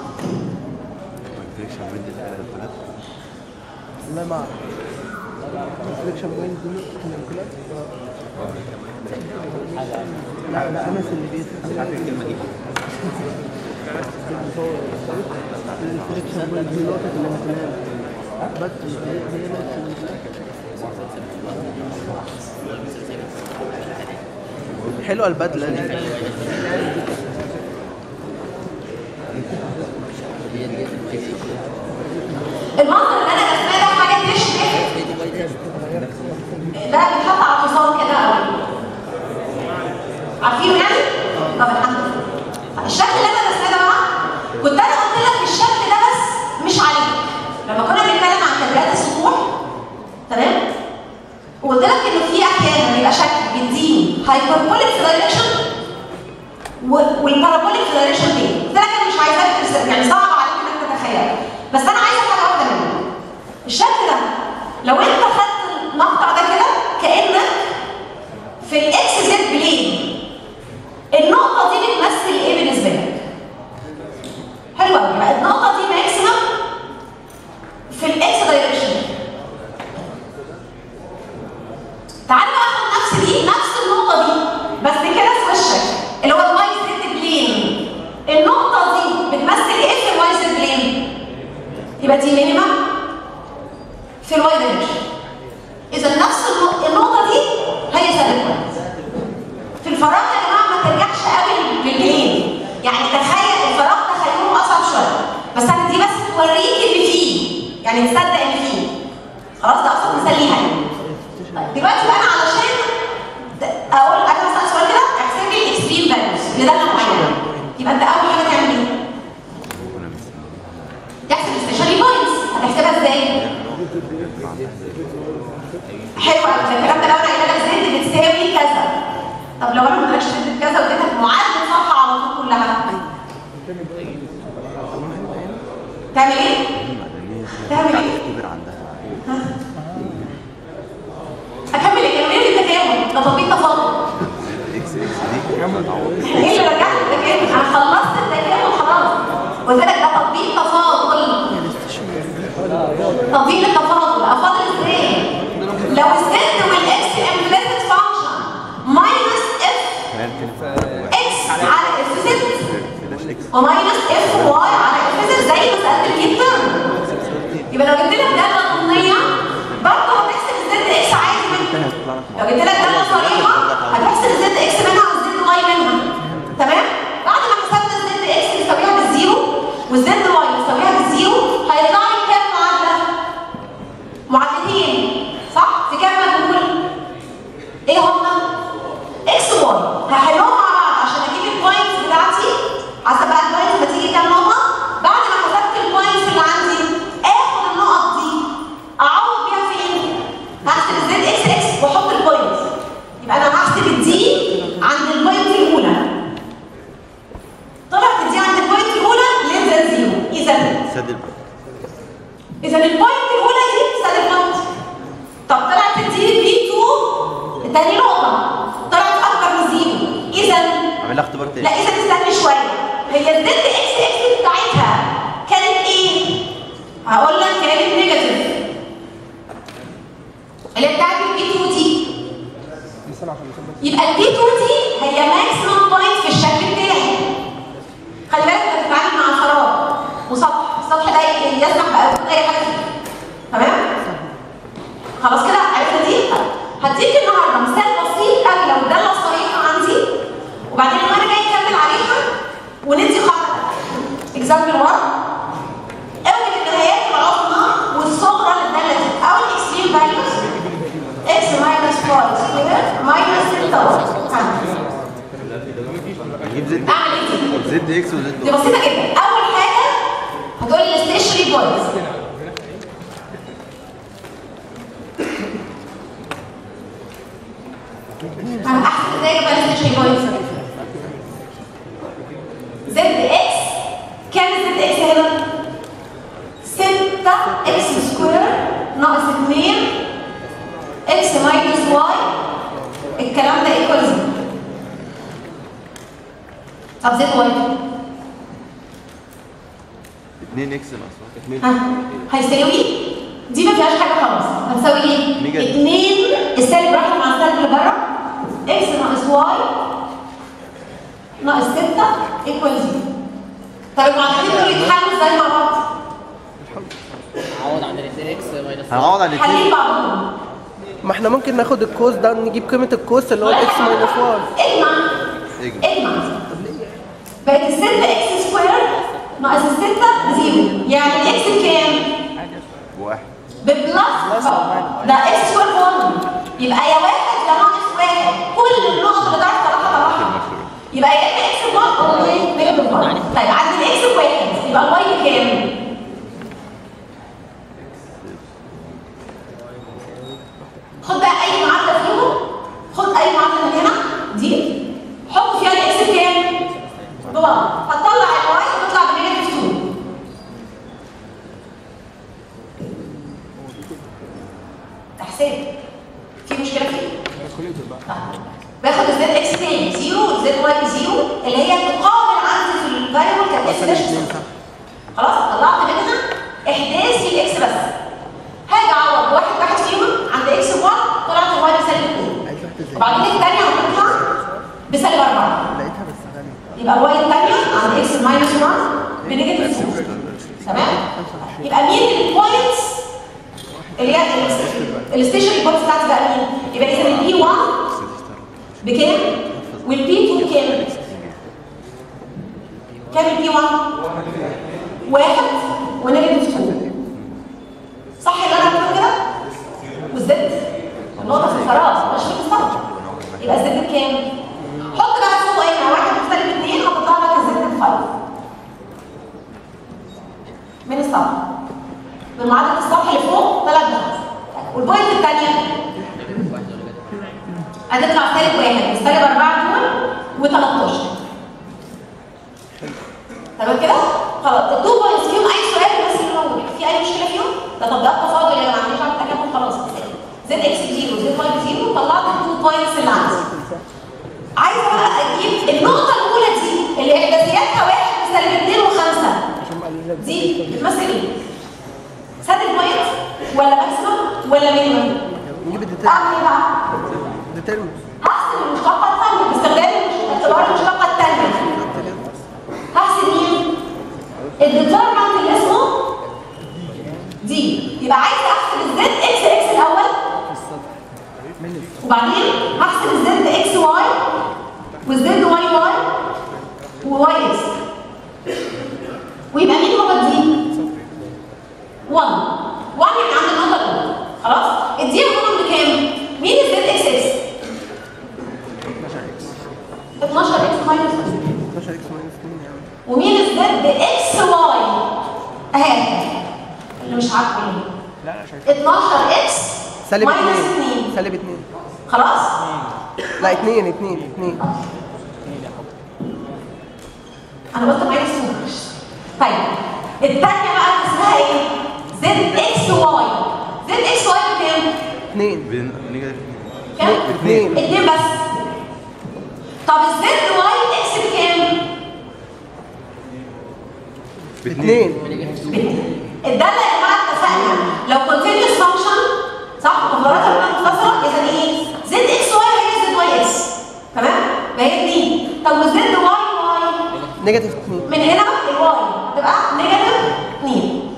لا ما ريفليكشن بوينت دي نقطة الانقلاب لا الخمس اللي بيتحدد الكلمة دي الريفليكشن بوينت دي نقطة الانقلاب بس هي هي نقطة الانقلاب حلوة البدلة دي المنظر اللي انا رسماه ده حاجه تشبه ده بيتحط على حصان كده قوي عارفينه يعني؟ طب الحمد لله الشكل اللي انا رسماه ده بقى كنت انا قلت لك الشكل ده بس مش عليه لما كنا بنتكلم عن كادرات السطوح تمام؟ وقلت لك انه في احيانا بيبقى شكل بيديني هايبربوليك في دايركشن والبارابوليك في دايركشن تاني قلت لك انا مش عايزاك ترسم يعني صعب عليك انك تتخيل بس انا عايزه حاجه واحده منه الشكل ده لو انت خدت المقطع ده كده كانك في الاكس زد بلين النقطه دي بتمثل ايه بالنسبه لك؟ حلوه قوي يبقى النقطه دي ماكسيمم في الاكس دايركشن تعالى بقى اخد نفس دي نفس النقطه دي بس كده في وشك اللي هو الواي زد بلين النقطه دي بتمثل ايه في الواي زد بلين؟ يبقى دي مينيمم في الواي دايركشن اذا نفس النق- النقطه دي هي سالب واحد في الفراغ يا جماعه ما ترجعش قوي للبلين يعني تخيل الفراغ تخيله اصعب شويه بس انا دي بس توريك اللي فيه يعني تصدق اللي فيه خلاص ده اصلا مثال ليها يعني طيب دلوقتي بقى انا علشان ت- اقول انا هسال سؤال كده احسب لي الاكستريم فاليوز لداله معينه يبقى انت اول حاجه تعمل ايه؟ تحسب الستيشنري بوينتس هتحسبها ازاي؟ حلو قوي ده الكلام ده لو انا قايله لك زد بتساوي كذا طب لو انا ما قلتلكش زد بكذا واديتك معادله صفحه على طول كلها تعمل ايه؟ تعمل ايه؟ اكمل الكلمه دي التكامل ده تطبيق تفاضل ايه اللي رجعت التكامل انا خلصت التكامل خلاص قلت لك ده تطبيق تفاضل تطبيق التفاضل افاضل ازاي لو الزد والاكس امبليسيت فانكشن ماينس اف اكس على اف زد وماينس اف واي على اف زد زي مساله الجيب ترم يبقى لو جبت لك داله ضمنيه برضه هتحسب الزد اكس عادي منها لو جبت لك داله صريحه هتحسب الزد اكس منها والزد واي منها تمام بعد ما حسبنا الزد اكس نساويها بالزيرو والزد واي نساويها بالزيرو هيطلع لي كام معادله معادلتين صح في كام مجهول ايه هما اكس واي هحلهم مع بعض عشان اجيب البوينتس بتاعتي حسب بقى البوينتس بتيجي كام نقطه بعد ما حسبت البوينتس اللي عندي اخد النقط دي اعوض بيها فين هحسب الزد اكس اكس واحط البوينتس يبقى انا هحسب الدي عند البوينت الاولى طلعت الدي عند البوينت الاولى ليس ذان زيرو اذا سد اذا البوينت الاولى دي سالب بوينت طب طلعت الدي بي 2 تاني نقطه طلعت اكبر من زيرو اذا عامل لها اختبار تاني لا اذا استني شويه هي الزد اكس اكس بتاعتها كانت ايه؟ هقول لك كانت نيجاتيف اللي هي بتاعت البي 2 دي يبقى البي 2 دي هي ماكسيمم بوينت في الشكل بتاعي خلي بالك انت بتتعامل مع فراغ وسطح السطح ده يسمح بوجود اي حاجه فيه تمام؟ خلاص كده عرفنا دي؟ هديك النهارده مثال بسيط قوي لو الداله صريحه عندي وبعدين اكزامبل 1 اوجد النهايات العظمى والصغرى للداله او الاكستريم فاليوز اكس ماينس 4 سكوير ماينس 6 واي نجيب زد اعمل ايه دي؟ زد اكس وزد دي بسيطه جدا اول حاجه هتقول لي الستيشنري بوينتس احسن ازاي بقى الستيشنري بوينتس زد اكس كام زد اكس هنا 6 اكس سكوير ناقص 2 اكس ماينس واي الكلام ده ايكوال زيرو طب زد واي 2 اكس ناقص واحد. ها هيساوي دي ما فيهاش حاجه خالص هتساوي ايه؟ نيجاتيف. 2 السالب راحت مع السالب اللي بره اكس ناقص واي ناقص 6 ايكوال 0 طب المعادلتين دول يتحلوا ازاي مع بعض؟ عوض عن ال اكس ماينس هنعوض على حلين الاثنين بعضهم ما احنا ممكن ناخد الكوس ده نجيب قيمة الكوس اللي هو الاكس ماينس واي اجمع اجمع. اجمع بقت ال 6 اكس سكوير ناقص ال 6 0 يعني الاكس بكام؟ بواحد ببلس ده اكس سكوير 1 يبقى يا واحد يا ناقص واحد كل النقط اللي تحت طلعها طلعها يبقى يا اما اكس 1 او ايه نيجاتيف 1 طيب عند الاكس بواحد يبقى الواي بكام؟ خد بقى اي معادله فيهم خد اي معادله من هنا دي حط فيها الاكس بكام؟ بواحد هتطلع الواي تطلع بنيجاتيف 2 تحسين في مشكله فيه؟ آه. باخد الزد اكس تاني زيرو والزد واي زيرو اللي هي تقابل عندي في الفاريبل كانت اكس داش خلاص طلعت منها احداثي الاكس بس هاجي اعوض واحد واحد فيهم عند اكس 1 طلعت الواي بسالب 2 عايز واحدة ازاي؟ وبعدين الثانيه هتطلع بسالب 4 لقيتها بس غالية يبقى الواي الثانيه عند اكس ماينس 1 بنيجاتيف 2 تمام يبقى مين البوينتس اللي هي الستيشن بوينتس بتاعتي بقى مين يبقى اذا البي 1 بكام والبي 2 بكام كام البي 1 واحد ونيجاتيف 2 صح اللي انا بقوله كده والزد النقطه في الفراغ مش في المستقبل يبقى الزد بكام حط بقى فوق هنا واحد مختلف اثنين هتطلع لك الزد ب 5 من السطح من معادله السطح اللي فوق ثلاث نقط والبوينت الثانيه هتطلع سالب واحد سالب اربعه دول و13 تمام كده؟ خلاص التو بوينتس فيهم اي سؤال بس اللي موجود في اي مشكله فيهم؟ ده تطبيقات تفاضل يا جماعه مش عارف تكامل خلاص زد اكس بزيرو زد واي بزيرو طلعت التو بوينتس اللي عندي عايزه بقى اجيب النقطه الاولى دي اللي احداثياتها واحد وسالب اثنين وخمسه دي بتمثل ايه؟ سادل بوينت ولا ماكسيمم ولا مينيمم؟ نجيب الديتيرم اعمل ايه بقى؟ ديتيرم هحسب المشتقه الثانيه باستخدام اختبار المشتقه الثانيه هحسب مين؟ الديترمنت اللي اسمه دي يبقى عايز احسب الزد اكس اكس الاول وبعدين هحسب الزد اكس واي والزد واي واي وواي اكس ويبقى مين هو الدي؟ 1 1 يعني عند النقطه الاولى خلاص الدي هو بكام؟ مين الزد اكس اكس؟ 12 اكس ماينس 12 اكس ماينس 2 يعني ومين الزد اكس واي اهي اللي مش عارفه ايه لا لا شايف 12 اكس سالب ماينس 2 2 سالب 2 خلاص لا 2 2 2 انا قلت ماينس 2 طيب الثانيه بقى اسمها ايه زد اكس واي زد اكس واي بكام 2 بين نيجاتيف كام اتنين. اتنين بس طب الزد واي اكس بكام 2 الداله يا جماعه اتفقنا لو كونتينيوس فانكشن صح مقداراتها كلها متصله اذا ايه زد اكس واي هي زد واي اكس تمام ما هي دي طب وزد واي واي نيجاتيف 2 من هنا الواي تبقى نيجاتيف 2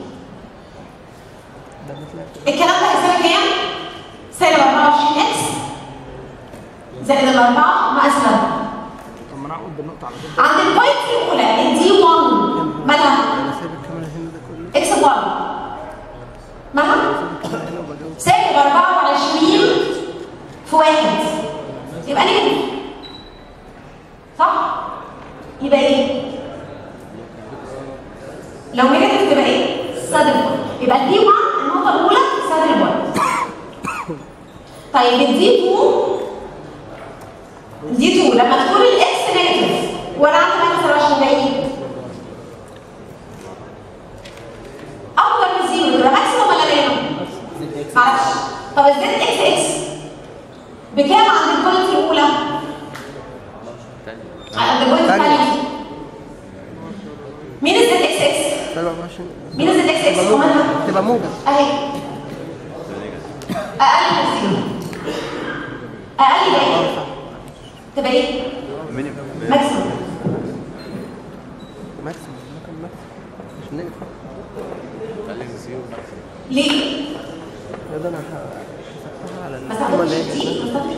الكلام ده هيساوي كام؟ سالب 24 اكس زائد الاربعه ناقص 3 طب ما انا اقعد بالنقطه على كده عند البوينت الاولى الدي 1 مالها؟ انا سايب الكاميرا هنا ده كله اكس 1 مالها؟ الكاميرا هنا وبجاوب سالب 24 في واحد يبقى نيجاتيف صح؟ يبقى ايه؟ لو نيجاتيف تبقى ايه؟ سادل بوينت يبقى الدي 1 النقطة الأولى سادل بوينت طيب الدي 2 دي 2 لما تكون الاكس نيجاتيف وانا عندي ماينس 24 ده ايه؟ اكبر من زيرو يبقى ماكسيموم ولا مينيموم؟ معرفش طب الزد اكس اكس بكام عند البوينت الاولى؟ عند البوينت الثانيه مين الزد اكس اكس؟ سالب 24 مين الزد اكس اكس؟ ومالها؟ تبقى موجب اهي اقل من زيرو اقل يبقى ايه؟ تبقى ايه؟ مينيمم ماكسيموم ماكسيموم ممكن ماكسيموم مش نيجاتيف ليه؟ يا ده انا ه- هسكتها على ما ال- تاخدش أمال إيه؟ دي ما تاخدش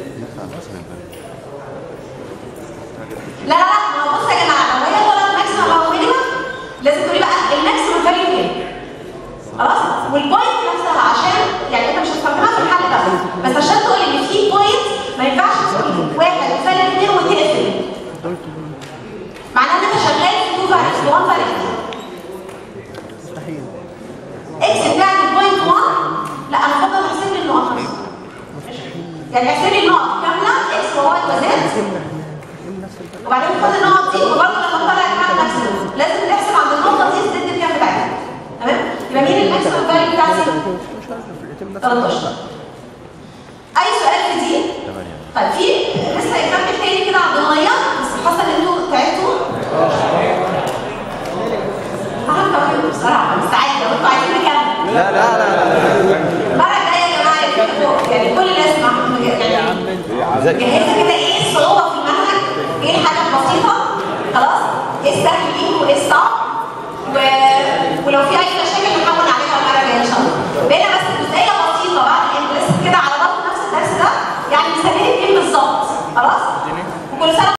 لا لا لا ما هو بص يا جماعه لو هي طلعت ماكسيمم او مينيمم لازم تقولي بقى الماكسيمم فاليو كام خلاص والبوينت نفسها عشان يعني انت مش هتستخدمها في الحل ده بس عشان تقولي ان في بوينت ما ينفعش تقول واحد وسالب اثنين وتقفل معناه ان انت شغال في تو فاليوز 1 فاليو مستحيل اكس بتاعت البوينت 1 لا انا افضل احسب لي النقط بس. يعني احسب لي النقط كامله اكس وواي وزد تمنع تمنع نفس الفرق وبعدين خد النقط دي وبرضه لما تطلع كمان ماكسيموم لازم تحسب عند النقطه دي الزد كام بتاعتها تمام يبقى مين الماكسيمم فاليو بتاعتي 13 اي سؤال في دي طيب في لسه يكمل تاني كده عند الميه بس حاسه ان انتوا تعبتوا هعرف اكمل بصراحه بس عادي لو انتوا عايزين نكمل لا لا لا المره الجايه يا جماعه يكتبوا يعني كل الناس مع- يعني لا جهزوا كده ايه الصعوبه في المنهج ايه الحاجه البسيطه خلاص ايه السهل ليكم وايه الصعب و... ولو في اي مشاكل نحاول نعملها المره الجايه ان شاء الله بقينا بس جزئيه بسيطه بعد الانجليزي كده على ضغط نفس الدرس ده يعني مسميني ايه بالظبط خلاص وكل سنه